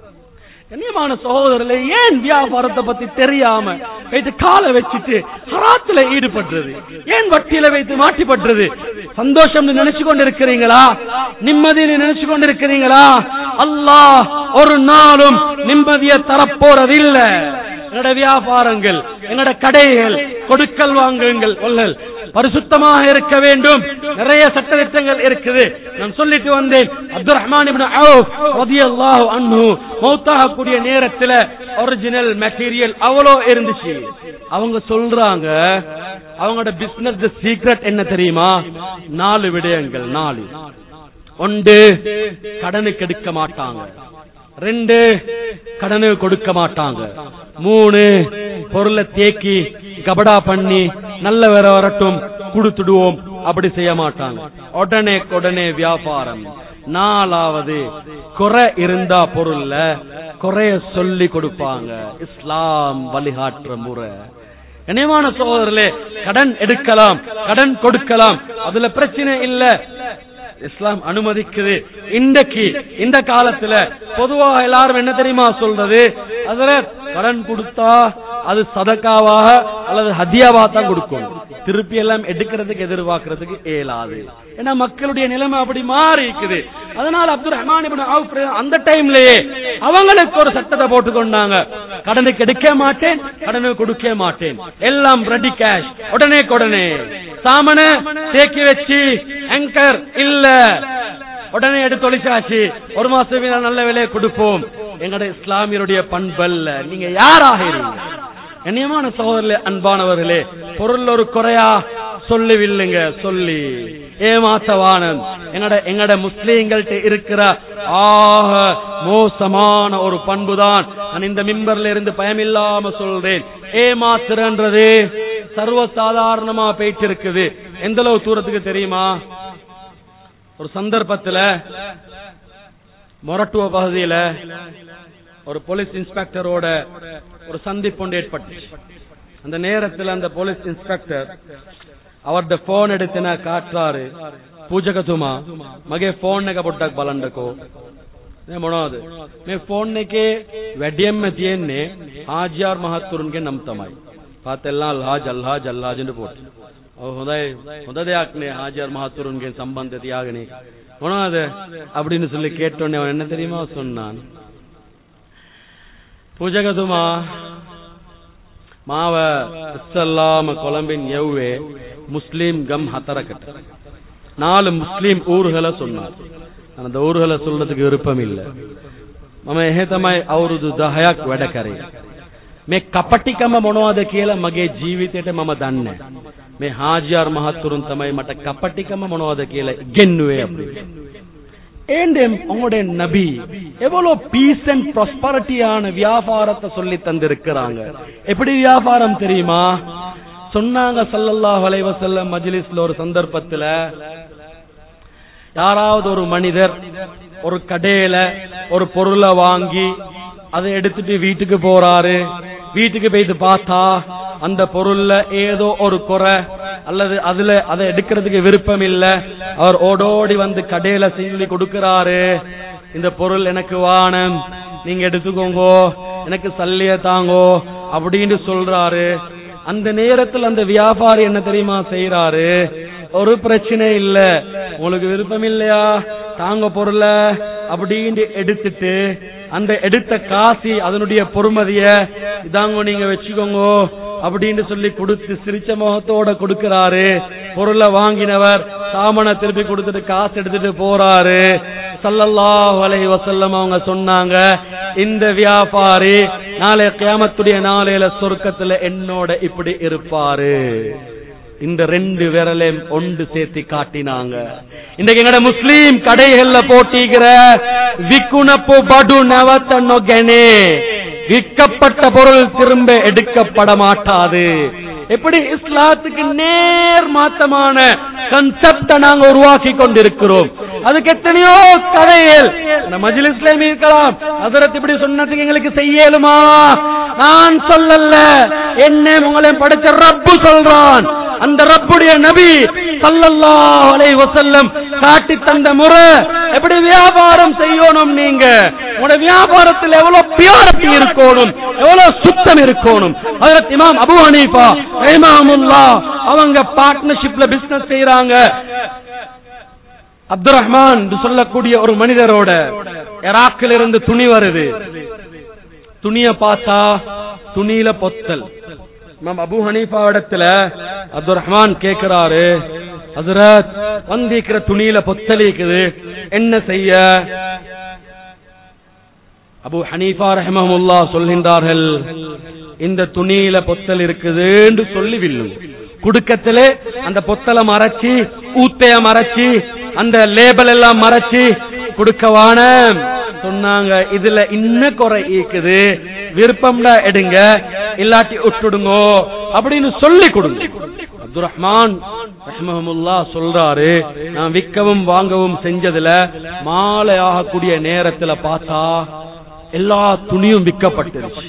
கண்ணியமான சகோதரர்களே ஏன் வியாபாரத்தை பத்தி தெரியாம வைத்து காலை வச்சுட்டு ஹராத்துல ஈடுபடுறது ஏன் வட்டியில வைத்து மாட்டிப்பட்டுறது சந்தோஷம் நினைச்சு கொண்டு இருக்கிறீங்களா நிம்மதியை நினைச்சு கொண்டு இருக்கிறீங்களா அல்லாஹ் ஒரு நாளும் நிம்மதியை தரப்போறதில்ல எங்கட வியாபாரங்கள் எங்கட கடைகள் கொடுக்கல் வாங்குங்கள் கொள்ளல் பரிசுத்தமாக இருக்க வேண்டும் நிறைய சட்டத்திட்டங்கள் இருக்குது நான் சொல்லிட்டு வந்தேன் அப்துல் ரஹ்மான் இப்னு அவுஃப் ரலியல்லாஹு அன்ஹு மௌத்தாக கூடிய நேரத்துல ஒரிஜினல் மெட்டீரியல் அவ்வளோ இருந்துச்சு அவங்க சொல்றாங்க அவங்களோட பிசினஸ் சீக்ரெட் என்ன தெரியுமா நாலு விடயங்கள் நாலு ஒன்று கடனுக்கு எடுக்க மாட்டாங்க ரெண்டு கடனு கொடுக்க மாட்டாங்க மூணு பொருளை தேக்கி கபடா பண்ணி நல்ல வேற வரட்டும் கொடுத்துடுவோம் அப்படி செய்ய மாட்டாங்க உடனே உடனே வியாபாரம் நாலாவது குறை இருந்தா பொருள்ல குறைய சொல்லி கொடுப்பாங்க இஸ்லாம் வழிகாட்டுற முறை இணையமான சகோதரர்களே கடன் எடுக்கலாம் கடன் கொடுக்கலாம் அதுல பிரச்சனை இல்ல இஸ்லாம் அனுமதிக்குது இன்றைக்கு இந்த காலத்துல பொதுவா எல்லாரும் என்ன தெரியுமா சொல்றது அதுல கடன் கொடுத்தா அது சதக்காவாக அல்லது ஹதியாவா தான் கொடுக்கணும் திருப்பி எல்லாம் எடுக்கிறதுக்கு எதிர்பார்க்கறதுக்கு இயலாது ஏன்னா மக்களுடைய நிலைமை அப்படி மாறி இருக்குது அதனால அப்துல் ரஹ்மான் இப்னு அவுஃப் அந்த டைம்லயே அவங்களுக்கு ஒரு சட்டத்தை போட்டு கொண்டாங்க கடனுக்கு எடுக்க மாட்டேன் கடனுக்கு கொடுக்க மாட்டேன் எல்லாம் ரெடி கேஷ் உடனே உடனே சாமன தேக்கி வச்சு ஆங்கர் இல்ல உடனே எடுத்து ஒழிச்சாச்சு ஒரு மாசம் நல்ல விலையை கொடுப்போம் எங்கட இஸ்லாமியருடைய பண்பல்ல நீங்க யாராக இருங்க கண்ணியமான சகோதரர்களே அன்பானவர்களே பொருள் ஒரு குறையா சொல்லுவில்லைங்க சொல்லி ஏமாத்தவானன் எங்கட எங்கட முஸ்லீம்கள்ட்ட இருக்கிற ஆக மோசமான ஒரு பண்புதான் நான் இந்த மிம்பர்ல இருந்து பயமில்லாம சொல்றேன் ஏமாத்துறன்றது சர்வசாதாரணமா போயிட்டு இருக்குது எந்த அளவு தூரத்துக்கு தெரியுமா ஒரு சந்தர்ப்பத்துல மொரட்டுவ பகுதியில ஒரு போலீஸ் இன்ஸ்பெக்டரோட ஒரு சந்திப்பு ஒன்று ஏற்பட்டு அந்த நேரத்தில் அந்த போலீஸ் இன்ஸ்பெக்டர் ಅವರದ್ದು ಫೋನ್ ಎಡಿತಿನ ಕಾಟ್ರಾರು ಪೂಜಕ ತುಮ ಮಗೆ ಫೋನ್ ನೆಗ ಪುಟ್ಟಕ್ ಬಲಂಡಕೋ ನೇ ಮೊಣೋದು ಮೇ ಫೋನ್ ನೆಗೆ ವೆಡಿಯಮ್ಮ ತಿಯನ್ನೆ ಹಾಜಿಯಾರ್ ಮಹತ್ತುರನ್ಗೆ ನಮ್ತಮಾಯಿ ಪಾತೆಲ್ಲ ಅಲ್ಹಾಜ್ ಅಲ್ಹಾಜ್ ಅಲ್ಹಾಜ್ ಎಂದು ಪೋಟ್ ஹுதை ஹுததே ஆக்னே ஹாஜியார் மகாத்துருன்கே சம்பந்தத்தை ஆகனே உணவு அப்படின்னு சொல்லி கேட்டோன்னே அவன் என்ன தெரியுமா சொன்னான் பூஜகதுமா මාව ඉස්සල්ලාම කොළඹින් යව්වේ முஸ்லீம் கம் ஹத்தரக்கட்ட நாலு முஸ்லீம் ஊர்களை சொன்னார் நான் அந்த ஊர்களை சொல்றதுக்கு விருப்பம் இல்ல මම එහෙ තමයි අවුරුදු 10ක් වැඩ කරේ මේ කපටිකම මොනවද කියලා මගේ ජීවිතේට මම දන්නේ මේ හාජියාර් මහත්තුරුන් තමයි මට කපටිකම මොනවද කියලා ඉගෙනුවේ அப்படி ஏண்டேம் உங்களுடைய நபி எவ்வளவு பீஸ் அண்ட் ப்ராஸ்பரிட்டியான வியாபாரத்தை சொல்லி தந்திருக்கிறாங்க எப்படி வியாபாரம் தெரியுமா சொன்னாங்க ஸல்லல்லாஹு அலைஹி வஸல்லம் மஜ்லிஸ்ல ஒரு சந்தர்ப்பத்துல யாராவது ஒரு மனிதர் ஒரு கடையில ஒரு பொருளை வாங்கி அதை எடுத்துட்டு வீட்டுக்கு போறாரு வீட்டுக்கு போயிட்டு பார்த்தா அந்த பொருள்ல ஏதோ ஒரு குறை அல்லது அதுல அதை எடுக்கிறதுக்கு விருப்பம் இல்ல அவர் ஓடோடி வந்து கடையில சொல்லி கொடுக்கிறாரு இந்த பொருள் எனக்கு வானம் நீங்க எடுத்துக்கோங்கோ எனக்கு சல்லிய தாங்கோ அப்படின்னு சொல்றாரு அந்த நேரத்தில் அந்த வியாபாரி என்ன தெரியுமா செய்யறாரு ஒரு பிரச்சனை இல்ல உங்களுக்கு விருப்பம் இல்லையா தாங்க பொருளை அப்படின்னு எடுத்துட்டு அந்த எடுத்த காசி அதனுடைய பொறுமதிய இதாங்க நீங்க வச்சுக்கோங்க அப்படின்னு சொல்லி கொடுத்து சிரிச்ச முகத்தோட கொடுக்கிறாரு பொருளை வாங்கினவர் சாமனை திருப்பி கொடுத்துட்டு காசு எடுத்துட்டு போறாரு சல்லல்லாஹு அலைஹி வஸல்லம் அவங்க சொன்னாங்க இந்த வியாபாரி நாளை கியாமத்துடைய நாளையில சொர்க்கத்துல என்னோட இப்படி இருப்பாரு இந்த ரெண்டு விரலையும் ஒன்று சேர்த்து காட்டினாங்க இன்றைக்கு எங்கட முஸ்லீம் கடைகள்ல போட்டிக்கிற விக்குணப்பு படு நவத்த நொகனே விற்கப்பட்ட பொருள் திரும்ப எடுக்கப்பட மாட்டாது எப்படி இஸ்லாத்துக்கு நேர் மாத்தமான கன்செப்ட நாங்க உருவாக்கி கொண்டிருக்கிறோம் அதுக்கு எத்தனையோ கதைகள் மஜிலிஸ்லயும் இருக்கலாம் அதரத்து இப்படி சொன்னதுக்கு எங்களுக்கு செய்யலுமா நான் சொல்லல என்ன உங்களை படைச்ச ரப்பு சொல்றான் அந்த ரப்புடைய நபி சல்லல்லாஹு அலைஹி வஸல்லம் காட்டி தந்த முறை எப்படி வியாபாரம் செய்யணும் நீங்க உங்களோட வியாபாரத்தில் எவ்வளவு பியூரிட்டி இருக்கணும் எவ்வளவு சுத்தம் இருக்கணும் ஹஜரத் இமாம் அபூ ஹனீஃபா ரஹ்மஹுல்லா அவங்க பார்ட்னர்ஷிப்ல பிசினஸ் செய்யறாங்க அப்துல் ரஹ்மான் என்று சொல்லக்கூடிய ஒரு மனிதரோட இராக்கில் இருந்து துணி வருது துணிய பார்த்தா துணியில பொத்தல் இமாம் அபு ஹனீஃபா இடத்துல அப்துல் ரஹ்மான் கேட்கிறாரு ஹசரத் வந்திருக்கிற துணியில பொத்தலிக்குது என்ன செய்ய அபு ஹனீஃபா ரஹமஹுல்லா சொல்கின்றார்கள் இந்த துணியில பொத்தல் இருக்குதுன்னு சொல்லி வில்லும் குடுக்கத்திலே அந்த பொத்தலை மறைச்சு ஊத்தைய மறைச்சு அந்த லேபல் எல்லாம் மறைச்சு கொடுக்கவான சொன்னாங்க இதுல இன்ன குறை இருக்குது விருப்பம்டா எடுங்க இல்லாட்டி விட்டுடுங்கோ அப்படின்னு சொல்லி கொடுங்க அப்துல் ரஹ்மான் ரஹ்மஹமுல்லா சொல்றாரு நான் விற்கவும் வாங்கவும் செஞ்சதுல மாலை ஆகக்கூடிய நேரத்துல பார்த்தா எல்லா துணியும் விற்கப்பட்டுருச்சு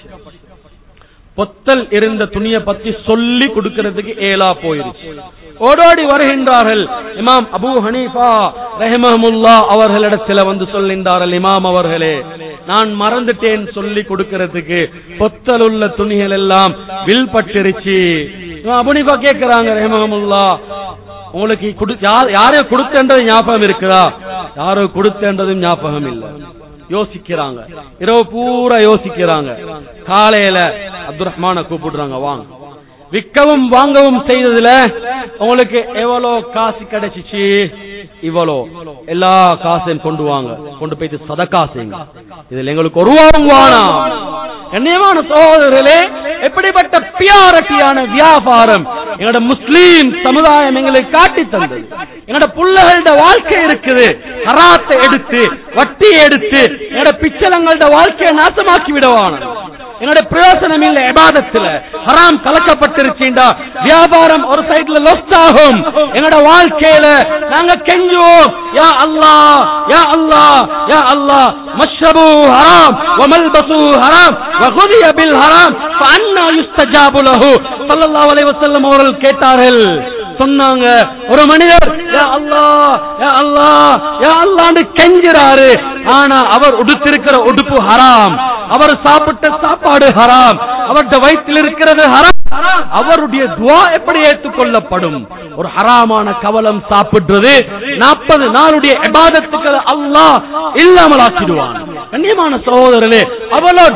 பொத்தல் இருந்த துணியை பத்தி சொல்லி கொடுக்கிறதுக்கு ஏலா போயிருச்சு ஓடோடி வருகின்றார்கள் இமாம் அபூ ஹனீஃபா ரஹமஹமுல்லா அவர்களிடத்தில் வந்து சொல்கின்றார்கள் இமாம் அவர்களே நான் மறந்துட்டேன் சொல்லி கொடுக்கிறதுக்கு பொத்தல் உள்ள துணிகள் எல்லாம் வில் பட்டிருச்சு இமாம் அபூ ஹனீஃபா கேட்கிறாங்க ரஹமஹமுல்லா உங்களுக்கு குடு- யார்- யாரையோ கொடுத்தன்றது ஞாபகம் இருக்குதா யாரோ கொடுத்தன்றதும் ஞாபகம் இல்லை யோசிக்கிறாங்க இரவு பூரா யோசிக்கிறாங்க காலையில அப்துல் ரஹ்மான கூப்பிடுறாங்க வாங்க விற்கவும் வாங்கவும் செய்ததுல உங்களுக்கு எவ்வளோ காசு கிடைச்சிச்சு இவ்வளோ எல்லா காசையும் கொண்டு வாங்க கொண்டு போயிட்டு சதக்கா செய்யுங்க இதுல எங்களுக்கு ஒரு ரூபாவும் வேணாம் கண்ணியமான சகோதரர்களே எப்படிப்பட்ட பியாரட்டியான வியாபாரம் எங்களோட முஸ்லீம் சமுதாயம் எங்களுக்கு காட்டி தந்தது எங்களோட புள்ளகளோட வாழ்க்கை இருக்குது ஹராத்தை எடுத்து வட்டி எடுத்து எங்களோட பிச்சலங்களோட வாழ்க்கையை நாசமாக்கி விடுவான என்னோட பிரயோசனம் இல்ல எபாதத்துல ஹராம் கலக்கப்பட்டிருச்சுண்டா வியாபாரம் ஒரு சைடுல லொஸ்ட் ஆகும் எங்களோட வாழ்க்கையில நாங்க கெஞ்சுவோம் யா அல்லாஹ் யா அல்லாஹ் யா அல்லாஹ் மஷ்ரபு ஹராம் வமல்பசு ஹராம் வகுதிய பில் ஹராம் ஃபஅன்னா யுஸ்தஜாபு லஹு ஸல்லல்லாஹு அலைஹி வஸல்லம் அவர்கள் கேட்டார்கள் சொன்னாங்க ஒரு மனிதர் யா அல்லாஹ் யா அல்லாஹ் யா அல்லாஹ்னு கெஞ்சுறாரு ஆனா அவர் உடுத்திருக்கிற உடுப்பு ஹராம் அவர் சாப்பிட்ட சாப்பாடு ஹராம் அவருடைய வயிற்றில் இருக்கிறது ஹராம் அவருடைய துவா எப்படி ஏற்றுக்கொள்ளப்படும் ஒரு ஹராமான கவலம் சாப்பிடுறது நாற்பது நாளுடைய இபாதத்துக்களை அல்லாஹ் இல்லாமல் ஆக்கிடுவான் கண்ணியமான சகோதரனே அவ்வளோ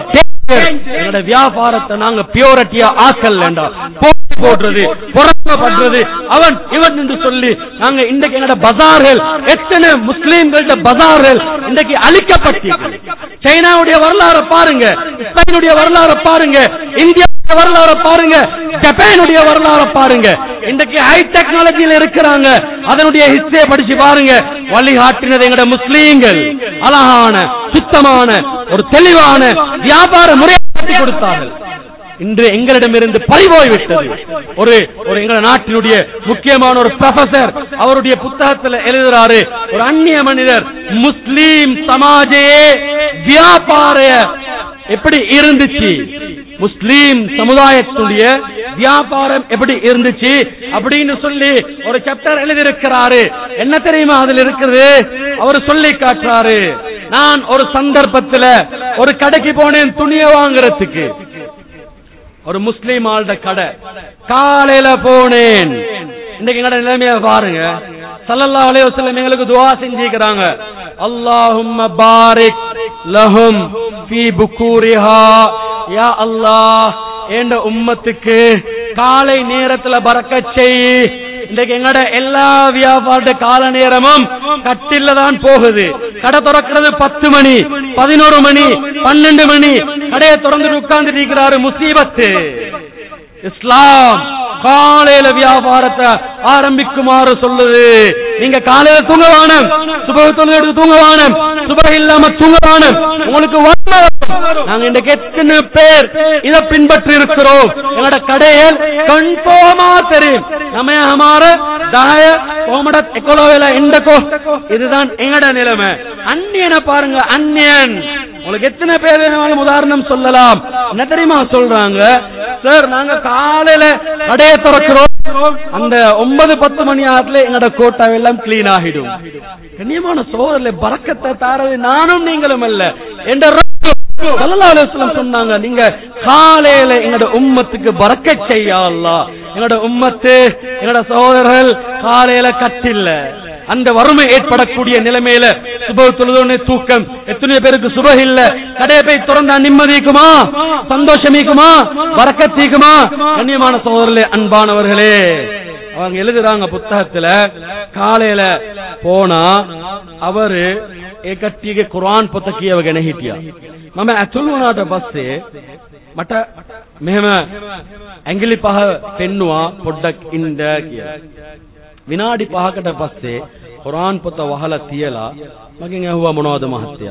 எங்களோட வியாபாரத்தை நாங்க பியூரிட்டியா ஆக்கல் போட்டி போடுறது பொறாமப்படுறது அவன் இவன் என்று சொல்லி நாங்க இன்றைக்கு எங்களோட பஜார்கள் எத்தனை முஸ்லீம்களோட பஜார்கள் இன்றைக்கு அழிக்கப்பட்டு சைனாவுடைய வரலாறு பாருங்க ஸ்பெயினுடைய வரலாறு பாருங்க இந்தியா வரலாறு பாருங்க ஜப்பானுடைய வரலாறு பாருங்க இன்றைக்கு ஹை டெக்னாலஜியில இருக்கிறாங்க அதனுடைய ஹிஸ்டரியை படிச்சு பாருங்க வழிகாட்டினது எங்கட முஸ்லீம்கள் அழகான சுத்தமான ஒரு தெளிவான வியாபார முறையை கட்டி கொடுத்தார்கள் இன்று எங்களிடமிருந்து பறிபோய் விட்டது ஒரு ஒரு எங்க நாட்டினுடைய முக்கியமான ஒரு ப்ரொஃபசர் அவருடைய புத்தகத்தில் எழுதுறாரு ஒரு அந்நிய மனிதர் முஸ்லீம் சமாஜே வியாபார எப்படி இருந்துச்சு முஸ்லீம் சமுதாயத்துடைய வியாபாரம் எப்படி இருந்துச்சு அப்படின்னு சொல்லி ஒரு சாப்டர் எழுதியிருக்கிறாரு என்ன தெரியுமா அதுல இருக்குது அவர் சொல்லி காட்டுறாரு நான் ஒரு சந்தர்ப்பத்துல ஒரு கடைக்கு போனேன் துணியை வாங்குறதுக்கு ஒரு முஸ்லீம் ஆள்ட கடை காலையில போனேன் இன்னைக்கு எங்கட நிலைமைய பாருங்க சல்லல்லாஹு அலைஹி வஸல்லம் எங்களுக்கு துஆ செஞ்சிருக்காங்க அல்லாஹும்ம பாரிக் லஹும் ஃபீ புக்கூரிஹா யா அல்லாஹ் என்ற உம்மத்துக்கு காலை நேரத்துல பறக்கச் செய் இன்றைக்கு எங்கட எல்லா வியாபார கால நேரமும் கட்டில தான் போகுது கடை திறக்கிறது பத்து மணி பதினோரு மணி பன்னெண்டு மணி கடையை திறந்துட்டு உட்கார்ந்து இருக்கிறாரு முசீபத்து இஸ்லாம் காலையில வியாபாரத்தை ஆரம்பிக்குமாறு சொல்லுது நீங்க காலையில தூங்க வானம் சுபக தொழுது எடுத்து தூங்க வானம் சுபக இல்லாம தூங்க வானம் உங்களுக்கு வன்மை வரும். நாங்க இன்றைக்கு எத்தனை பேர் இதை பின்பற்றி இருக்கிறோம் எங்களோட கடையில் கன்ஃபார்மா தெரியும் நம்ம ஹமார தாய கோமட எக்கோலோவில இண்டக்கோ இதுதான் எங்கட நிலைமை அந்நியனை பாருங்க அந்நியன் உங்களுக்கு எத்தனை பேர் வேணாலும் உதாரணம் சொல்லலாம் என்ன தெரியுமா சொல்றாங்க சார் நாங்க காலையில கடையை திறக்கிறோம் அந்த ஒன்பது பத்து மணி ஆகத்துல எங்களோட கோட்டா எல்லாம் கிளீன் ஆகிடும் கண்ணியமான சோதரில் பறக்கத்தை தாரது நானும் நீங்களும் அல்ல என்ற ஸல்லல்லாஹு அலைஹி வஸல்லம் சொன்னாங்க நீங்க காலையில எங்களோட உம்மத்துக்கு பறக்கச் செய்ய அல்லாஹ் எங்களோட உம்மத்து எங்களோட சகோதரர்கள் காலையில கட்டில்ல அந்த வறுமை ஏற்படக்கூடிய நிலைமையில சுப தொழுதோனே தூக்கம் எத்தனை பேருக்கு சுப இல்ல கடையை போய் திறந்தா நிம்மதிக்குமா சந்தோஷமிக்குமா வரக்கத்தீக்குமா கண்ணியமான சகோதரர்களே அன்பானவர்களே அவங்க எழுதுறாங்க புத்தகத்துல காலையில போனா அவரு ಏಕಟ್ಟಿಗೆ ಕುರಾನ್ ಪೊತಕಿಯವ ಗೆಣಹಿಟಿಯ ಮಮ ಅಚುಲ್ವನಾಟ ಬಸ್ಸೆ ಮಟ මෙහෙම ඇඟිලි පහ පෙන්නවා පොඩ්ඩක් ඉන්න කියලා. විනාඩි 5කට පස්සේ කුරාන් පොත වහලා තියලා මගෙන් ඇහුවා මොනවද මහත්තයා?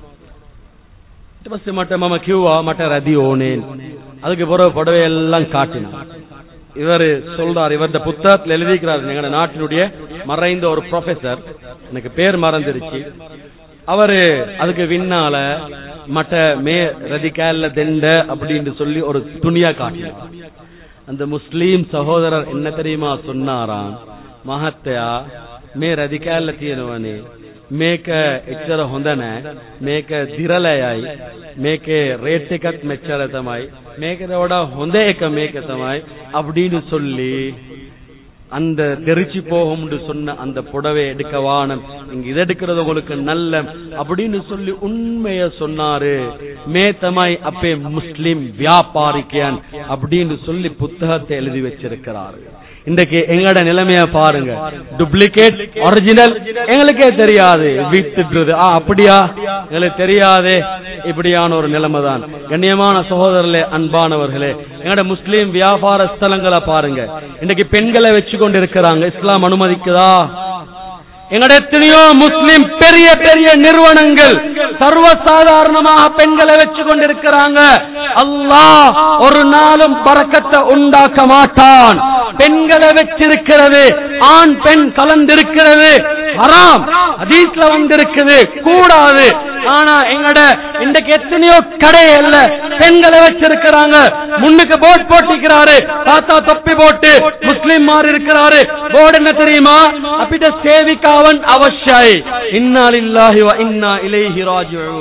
ඊට පස්සේ මට මම කිව්වා මට රැදි ඕනේ. அதுக்கு பிறகு புடவை எல்லாம் காட்டினான் இவர் சொல்றார் இவருடைய புத்தகத்தில் எழுதிக்கிறார் எங்க நாட்டினுடைய மறைந்த ஒரு ப்ரொஃபசர் எனக்கு பேர் மறந்துருச்சு அவரு அதுக்கு விண்ணால மட்ட மே ரதிகால தெண்ட அப்படின்னு சொல்லி ஒரு துணியா காட்டினார் அந்த முஸ்லீம் சகோதரர் என்ன தெரியுமா சொன்னாராம் மහත්තයා මේ රදිකෑල්ල තියෙනවනේ මේක එච්චර හොඳ නෑ මේක දිරලයයි මේකේ රේට් එකත් මෙච්චර තමයි මේකට වඩා හොඳ එක මේක තමයි அப்படின்னு சொல்லி அந்த தெரிச்சு போகும்னு சொன்ன அந்த புடவை எடுக்க வானம் நீங்க இதை எடுக்கிறது உங்களுக்கு நல்ல அப்படின்னு சொல்லி உண்மைய சொன்னாரு மே தமாய் அப்பே முஸ்லிம் வியாபாரிக்கன் அப்படின்னு சொல்லி புத்தகத்தை எழுதி வச்சிருக்கிறாரு இன்றைக்கு எங்களோட நிலைமைய பாருங்க டூப்ளிகேட் ஒரிஜினல் எங்களுக்கே தெரியாது வித்துடுறது ஆ அப்படியா எங்களுக்கு தெரியாதே இப்படியான ஒரு நிலைமை தான் கண்ணியமான சகோதரர்களே அன்பானவர்களே எங்களோட முஸ்லீம் வியாபார ஸ்தலங்களை பாருங்க இன்னைக்கு பெண்களை வச்சு கொண்டு இருக்கிறாங்க இஸ்லாம் அனுமதிக்குதா எங்கட எத்தனையோ முஸ்லிம் பெரிய பெரிய நிறுவனங்கள் சர்வசாதாரணமாக பெண்களை வச்சு கொண்டிருக்கிறாங்க அல்லாஹ் ஒரு நாளும் பறக்கத்தை உண்டாக்க மாட்டான் பெண்களை வச்சிருக்கிறது ஆண் பெண் கலந்திருக்கிறது ஹராம் ஹதீஸ்ல வந்திருக்குது கூடாது ஆனா எங்கட இன்றைக்கு எத்தனையோ கடைகள்ல பெண்களை வச்சிருக்கிறாங்க முன்னுக்கு போட் போட்டிக்கிறாரு தாத்தா தொப்பி போட்டு முஸ்லிம் மாறி இருக்கிறாரு போர்டு என்ன தெரியுமா அப்பிட்ட சேவிகாவன் அவசியாய் இன்னா லில்லாஹி வ இன்னா இலைஹி ராஜிஊன்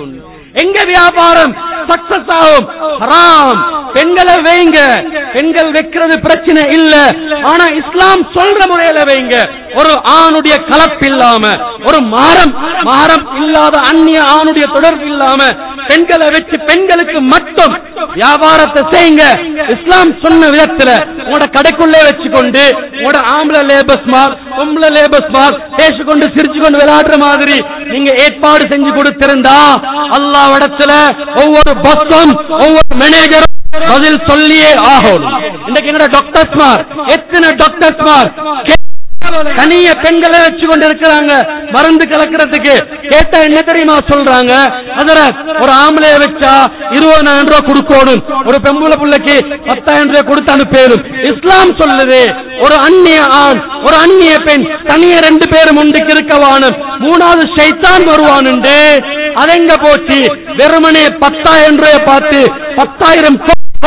எங்க வியாபாரம் சக்சஸ் ஆகும் ஹராம் பெண்களை வைங்க பெண்கள் வைக்கிறது பிரச்சனை இல்ல ஆனா இஸ்லாம் சொல்ற முறையில வைங்க ஒரு ஆணுடைய கலப்பு இல்லாம ஒரு மாறம் மாறம் இல்லாத அந்நிய ஆணுடைய தொடர்பு இல்லாம பெண்களை வச்சு பெண்களுக்கு மட்டும் வியாபாரத்தை செய்யுங்க இஸ்லாம் சொன்ன விதத்துல உங்களோட கடைக்குள்ளே வச்சுக்கொண்டு உங்களோட ஆம்பளை லேபர்ஸ் மார் பொம்பளை லேபர்ஸ் மார் பேசிக்கொண்டு சிரிச்சு கொண்டு விளையாடுற மாதிரி நீங்க ஏற்பாடு செஞ்சு கொடுத்திருந்தா அல்லாஹ் இடத்துல ஒவ்வொரு பஸ்ஸும் ஒவ்வொரு மேனேஜரும் பதில் சொல்லியே ஆகும் இன்னைக்கு என்னோட டாக்டர்ஸ் மார் எத்தனை டாக்டர்ஸ் மார் தனிய பெண்களை வச்சு கொண்டு இருக்கிறாங்க மருந்து கலக்கிறதுக்கு கேட்டா என்ன தெரியுமா சொல்றாங்க அதுல ஒரு ஆம்பளைய வச்சா இருபதாயிரம் ரூபாய் கொடுக்கணும் ஒரு பெம்புல பிள்ளைக்கு பத்தாயிரம் ரூபாய் கொடுத்து அனுப்பேரும் இஸ்லாம் சொல்லுது ஒரு அந்நிய ஆண் ஒரு அந்நிய பெண் தனிய ரெண்டு பேரும் முண்டுக்கு இருக்கவானும் மூணாவது ஷைத்தான் வருவானுண்டு அதெங்க போச்சு வெறுமனே பத்தாயிரம் ரூபாய் பார்த்து பத்தாயிரம்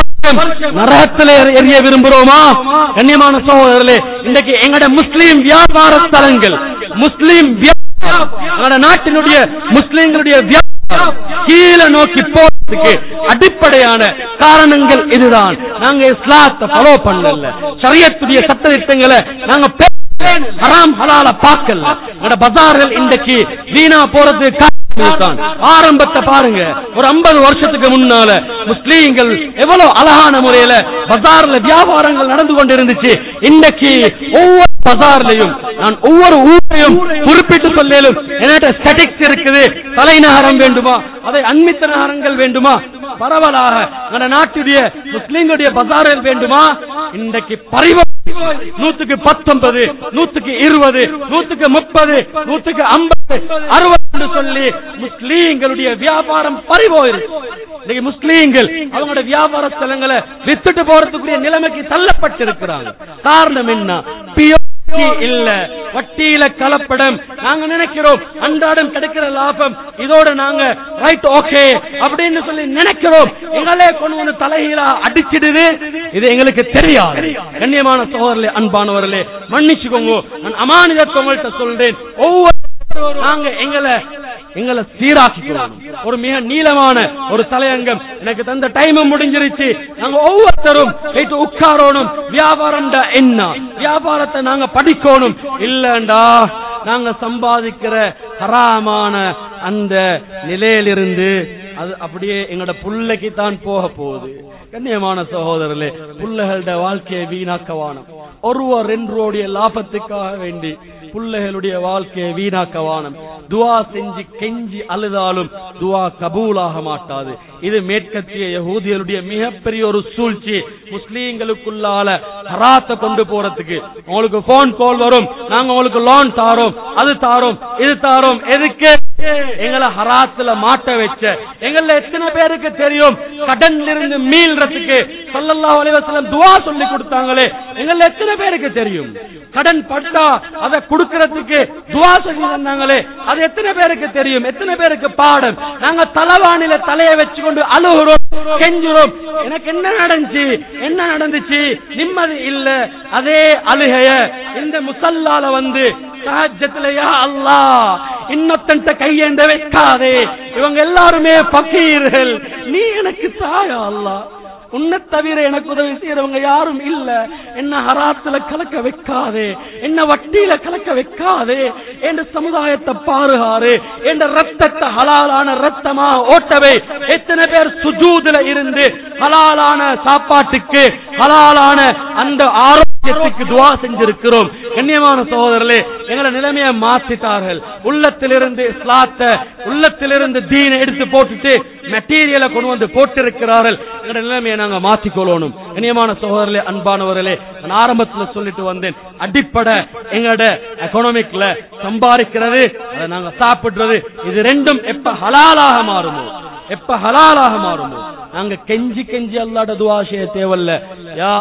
நரகத்தில் எரிய விரும்புகிறோமா கண்ணியமான சகோதரர்களே இன்றைக்கு எங்கட முஸ்லீம் வியாபார ஸ்தலங்கள் முஸ்லீம் வியாபாரம் எங்கட நாட்டினுடைய முஸ்லீம்களுடைய வியாபாரம் கீழே நோக்கி போறதுக்கு அடிப்படையான காரணங்கள் இதுதான் நாங்க இஸ்லாத்தை ஃபாலோ பண்ணல சரியத்துடைய சட்ட திட்டங்களை நாங்க பே- ஹராம் ஹலால பார்க்கல எங்கட பஜார்கள் இன்றைக்கு வீணா போறதுக்கு காரணம் இதுதான். ஆரம்பத்தை பாருங்க ஒரு 50 வருஷத்துக்கு முன்னால முஸ்லீம்கள் எவ்வளவு அழகான முறையில பஜார்ல வியாபாரங்கள் நடந்து கொண்டிருந்துச்சு இன்னைக்கு ஒவ்வொரு பஜார்லயும் நான் ஒவ்வொரு ஊரையும் குறிப்பிட்டு சொல்லேலும் என்னட்ட ஸ்டட்டிக்ஸ் இருக்குது தலைநகரம் வேண்டுமா அதை அண்மித்த நகரங்கள் வேண்டுமா பரவலாக நம்ம நாட்டுடைய முஸ்லீம்களுடைய பஜார்கள் வேண்டுமா இன்றைக்கு பரிவ நூத்துக்கு பத்தொன்பது நூத்துக்கு இருபது நூத்துக்கு முப்பது நூத்துக்கு ஐம்பது அறுபது என்று சொல்லி முஸ்லீம்களுடைய வியாபாரம் பறிபோயிருக்கு இன்னைக்கு முஸ்லீம்கள் அவங்களோட வியாபார ஸ்தலங்களை வித்துட்டு போறதுக்குரிய நிலைமைக்கு தள்ளப்பட்டிருக்கிறாங்க காரணம் என்ன பியோ வட்டி இல்ல வட்டியில கலப்படம் நாங்க நினைக்கிறோம் அன்றாடம் கிடைக்கிற லாபம் இதோட நாங்க ரைட் ஓகே அப்படின்னு சொல்லி நினைக்கிறோம் எங்களே கொண்டு வந்து தலைகீழா அடிச்சிடுது இது எங்களுக்கு தெரியாது கண்ணியமான சகோதரர்களே அன்பானவர்களே மன்னிச்சுக்கோங்க நான் அமானிதத்தை உங்கள்கிட்ட சொல்றேன் ஒவ்வொரு நாங்க எங்களை எங்களை சீராக்கிக்கிறோம் ஒரு மிக நீளமான ஒரு தலையங்கம் எனக்கு தந்த டைம் முடிஞ்சிருச்சு நாங்க ஒவ்வொருத்தரும் போயிட்டு உட்காரணும் வியாபாரம் என்ன வியாபாரத்தை நாங்க படிக்கணும் இல்லண்டா நாங்க சம்பாதிக்கிற ஹராமான அந்த நிலையிலிருந்து அது அப்படியே எங்களோட புள்ளைக்கு தான் போக போகுது கண்ணியமான சகோதரர்களே புள்ளைகளோட வாழ்க்கையை வீணாக்கவானம் ஒருவர் ரெண்டோடைய லாபத்துக்காக வேண்டி புள்ளைகளுடைய வாழ்க்கையை வீணாக்கவானம் துவா செஞ்சு கெஞ்சி அழுதாலும் துவா கபூலாக மாட்டாது இது மேற்கத்திய யகூதியருடைய மிகப்பெரிய ஒரு சூழ்ச்சி முஸ்லீம்களுக்குள்ளால ஹராத்தை கொண்டு போறதுக்கு உங்களுக்கு போன் கால் வரும் நாங்க உங்களுக்கு லோன் தாரோம் அது தாரோம் இது தாரோம் எதுக்கு எங்களை ஹராத்துல மாட்ட வச்ச எங்கள எத்தனை பேருக்கு தெரியும் கடன்ல இருந்து மீள்றதுக்கு ஸல்லல்லாஹு அலைஹி வஸல்லம் துஆ சொல்லி கொடுத்தாங்களே எங்கள எத்தனை பேருக்கு தெரியும் கடன் பட்டா அதை கொடுக்கறதுக்கு துஆ சொல்லி தந்தாங்களே அது எத்தனை பேருக்கு தெரியும் எத்தனை பேருக்கு பாடம் நாங்க தலவாணில தலையை வச்சுக்கொண்டு அழுகுறோம் கெஞ்சுறோம் எனக்கு என்ன நடந்துச்சு என்ன நடந்துச்சு நிம்மதி இல்ல அதே அழுகைய இந்த முசல்லால வந்து சஹஜத்திலயா அல்லாஹ் இன்னொத்தன்ட்ட கையேண்ட வைக்காதே இவங்க எல்லாருமே பக்கீர்கள் நீ எனக்கு தாயா அல்லாஹ் உன்னை தவிர எனக்கு உதவி செய்யறவங்க யாரும் இல்ல என்ன ஹராத்துல கலக்க வைக்காதே என்ன வட்டியில கலக்க வைக்காதே என்ற சமுதாயத்தை பாருகாரு என்ற ரத்தத்தை ஹலாலான ரத்தமா ஓட்டவை எத்தனை பேர் சுஜூதுல இருந்து ஹலாலான சாப்பாட்டுக்கு ஹலாலான அந்த ஆரோக்கியத்துக்கு துவா செஞ்சிருக்கிறோம் கண்ணியமான சகோதரர்களே எங்களை நிலைமையை மாத்திட்டார்கள் உள்ளத்திலிருந்து இஸ்லாத்தை உள்ளத்திலிருந்து தீனை எடுத்து போட்டுட்டு மெட்டீரியலை கொண்டு வந்து போட்டிருக்கிறார்கள் எங்களோட நிலைமையை நாங்க மாத்திக்கொள்ளணும் கண்ணியமான சகோதரர்களே அன்பானவர்களே நான் ஆரம்பத்துல சொல்லிட்டு வந்தேன் அடிப்படை எங்களோட எக்கனாமிக்ல சம்பாதிக்கிறது அதை நாங்க சாப்பிடுறது இது ரெண்டும் எப்ப ஹலாலாக மாறுமோ எப்ப ஹலாலாக மாறுமோ நாங்க கெஞ்சி கெஞ்சி அல்லாட துவா செய்ய தேவையில்ல யா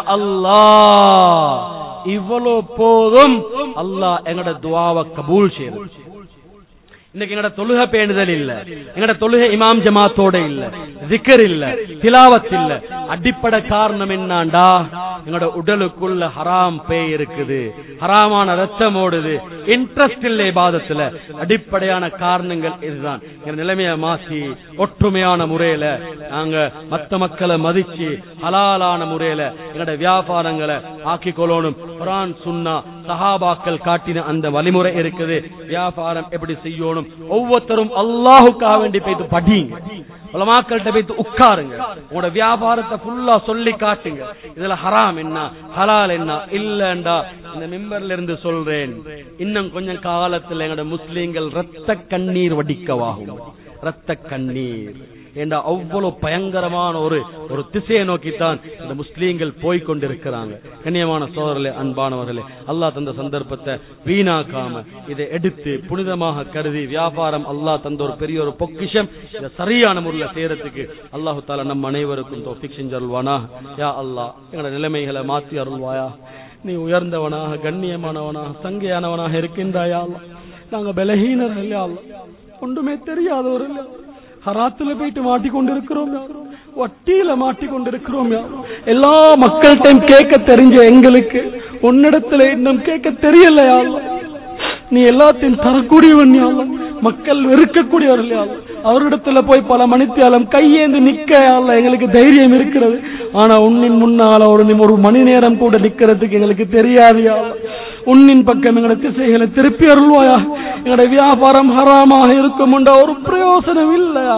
அல்லாஹ் இவ்வளவு போதும் அல்லாஹ் எங்களோட துவாவை கபூல் செய்யும் இன்னைக்கு எங்கட தொழுகை பேணுதல் இல்ல எங்கட தொழுகை இமாம் ஜமாத்தோட இல்ல ஜிக்கர் இல்ல திலாவத் இல்ல அடிப்படை காரணம் என்னண்டா எங்கட உடலுக்குள்ள ஹராம் பேய் இருக்குது ஹராமான ரத்தம் ஓடுது இன்ட்ரெஸ்ட் இல்லை பாதத்துல அடிப்படையான காரணங்கள் இதுதான் எங்க நிலைமைய மாசி ஒற்றுமையான முறையில நாங்க மத்த மக்களை மதிச்சு ஹலாலான முறையில எங்கட வியாபாரங்களை ஆக்கிக் கொள்ளணும் குரான் சுன்னா சஹாபாக்கள் காட்டின அந்த வழிமுறை இருக்குது வியாபாரம் எப்படி செய்யணும் ஒவ்வொருத்தரும் அல்லாஹுக்காக வேண்டி போயிட்டு படிங்க உலமாக்கள்கிட்ட போயிட்டு உட்காருங்க உங்களோட வியாபாரத்தை ஃபுல்லா சொல்லி காட்டுங்க இதுல ஹராம் என்ன ஹலால் என்ன இல்லண்டா இந்த மிம்பர்ல இருந்து சொல்றேன் இன்னும் கொஞ்சம் காலத்துல எங்களோட முஸ்லீம்கள் ரத்த கண்ணீர் வடிக்கவாகும் ரத்த கண்ணீர் என்ற அவ்வளவு பயங்கரமான ஒரு ஒரு திசையை நோக்கித்தான் இந்த முஸ்லீம்கள் போய்கொண்டிருக்கிறாங்க கண்ணியமான சோதரர்களே அன்பானவர்களே அல்லாஹ் தந்த சந்தர்ப்பத்தை வீணாக்காம இதை எடுத்து புனிதமாக கருதி வியாபாரம் அல்லாஹ் தந்த ஒரு பெரிய ஒரு பொக்கிஷம் இதை சரியான முறையில் செய்யறதுக்கு அல்லாஹு தாலா நம் அனைவருக்கும் தோஃபிக் செஞ்சருள்வானா யா அல்லாஹ் எங்களோட நிலைமைகளை மாற்றி அருள்வாயா நீ உயர்ந்தவனாக கண்ணியமானவனாக சங்கையானவனாக இருக்கின்றாயா அல்லாஹ் நாங்க பலஹீனர்கள் யா அல்லாஹ் ஒன்றுமே தெரியாதவர்கள் யா அல்லாஹ். ஹராத்துல போயிட்டு மாட்டிக்கொண்டிருக்கிறோம் யா அல்லாஹ். வட்டியில மாட்டிக்கொண்டிருக்கிறோம் யா அல்லாஹ். எல்லா மக்கள்கிட்டையும் கேட்க தெரிஞ்ச எங்களுக்கு உன்னிடத்துல இன்னும் கேட்க தெரியலையா நீ எல்லாத்தையும் தரக்கூடியவன் யா அல்லாஹ். மக்கள் வெறுக்கக்கூடியவர்கள் யா அல்லாஹ். அவரிடத்துல போய் பல மணித்தியாலம் கையேந்து நிக்க யா அல்லாஹ் எங்களுக்கு தைரியம் இருக்கிறது ஆனா உன்னின் முன்னால ஒரு நிமி- ஒரு மணி நேரம் கூட நிக்கிறதுக்கு எங்களுக்கு தெரியாது யா அல்லாஹ். உன்னின் பக்கம் எங்களோட திசைகளை திருப்பி அருள்வாயா எங்களோட வியாபாரம் ஹராமாக இருக்கும் என்ற ஒரு பிரயோசனம் இல்லையா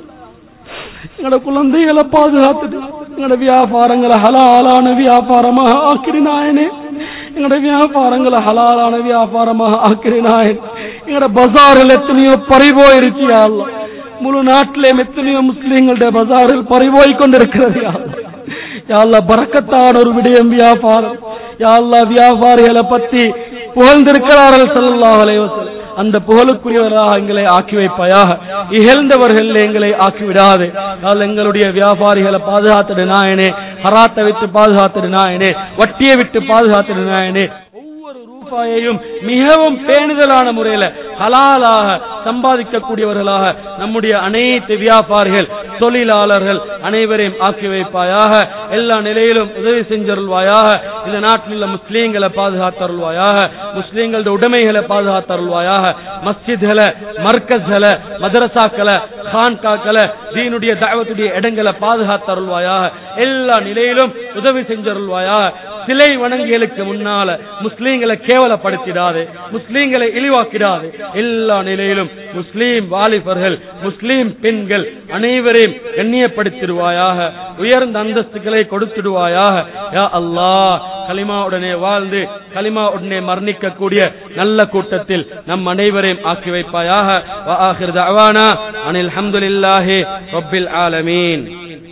எங்களோட குழந்தைகளை பாதுகாத்துட்டு எங்களோட வியாபாரங்களை ஹலாலான வியாபாரமாக ஆக்கினாயனே எங்களோட வியாபாரங்களை ஹலாலான வியாபாரமாக ஆக்கினாயன் எங்களோட பஜாரில் எத்தனையோ பறிபோயிருச்சு யா அல்லாஹ். முழு நாட்டிலே எத்தனையோ முஸ்லீம்களுடைய பஜாரில் பறிபோய் கொண்டிருக்கிறது யா அல்லாஹ். யா அல்லாஹ் பறக்கத்தான ஒரு விடயம் வியாபாரம் யா அல்லாஹ் வியாபாரிகளை பத்தி புகழ்ந்திருக்கிறார்கள் ஸல்லல்லாஹு அலைஹி வஸல்லம் அந்த புகழுக்குரியவராக எங்களை ஆக்கி வைப்பாயாக இகழ்ந்தவர்கள் எங்களை ஆக்கி விடாது யாழ் எங்களுடைய வியாபாரிகளை பாதுகாத்துடு நாயனே ஹராத்தை விட்டு பாதுகாத்துடு நாயனே வட்டியை விட்டு பாதுகாத்துடு நாயனே ஒவ்வொரு ரூபாயையும் மிகவும் பேணுதலான முறையில ஹலாலாக சம்பாதிக்கக்கூடியவர்களாக நம்முடைய அனைத்து வியாபாரிகள் தொழிலாளர்கள் அனைவரையும் ஆக்கி வைப்பாயாக எல்லா நிலையிலும் உதவி செஞ்சருள்வாயாக இந்த நாட்டில் உள்ள முஸ்லீம்களை பாதுகாத்தருள்வாயாக முஸ்லீம்களோட உடைமைகளை பாதுகாத்தருள்வாயாக மஸ்ஜித்களை மர்கஸ்களை மதரசாக்களை கான்காக்களை தீனுடைய தாவத்துடைய இடங்களை பாதுகாத்தருள்வாயாக எல்லா நிலையிலும் உதவி செஞ்சருள்வாயாக சிலை வணங்கியலுக்கு முன்னால முஸ்லீம்களை கேவலப்படுத்திடாது முஸ்லீம்களை இழிவாக்கிடாது எல்லா நிலையிலும் முஸ்லீம் வாலிபர்கள் முஸ்லீம் பெண்கள் அனைவரையும் கண்ணியப்படுத்திடுவாயாக உயர்ந்த அந்தஸ்துகளை கொடுத்துடுவாயாக யா அல்லாஹ் கலிமா உடனே வாழ்ந்து கலிமா உடனே மரணிக்கக்கூடிய நல்ல கூட்டத்தில் நம் அனைவரையும் ஆக்கி வைப்பாயாக வ ஆகிர் தஅவானா அனில் ஹம்துலில்லாஹி ரப்பில் ஆலமீன்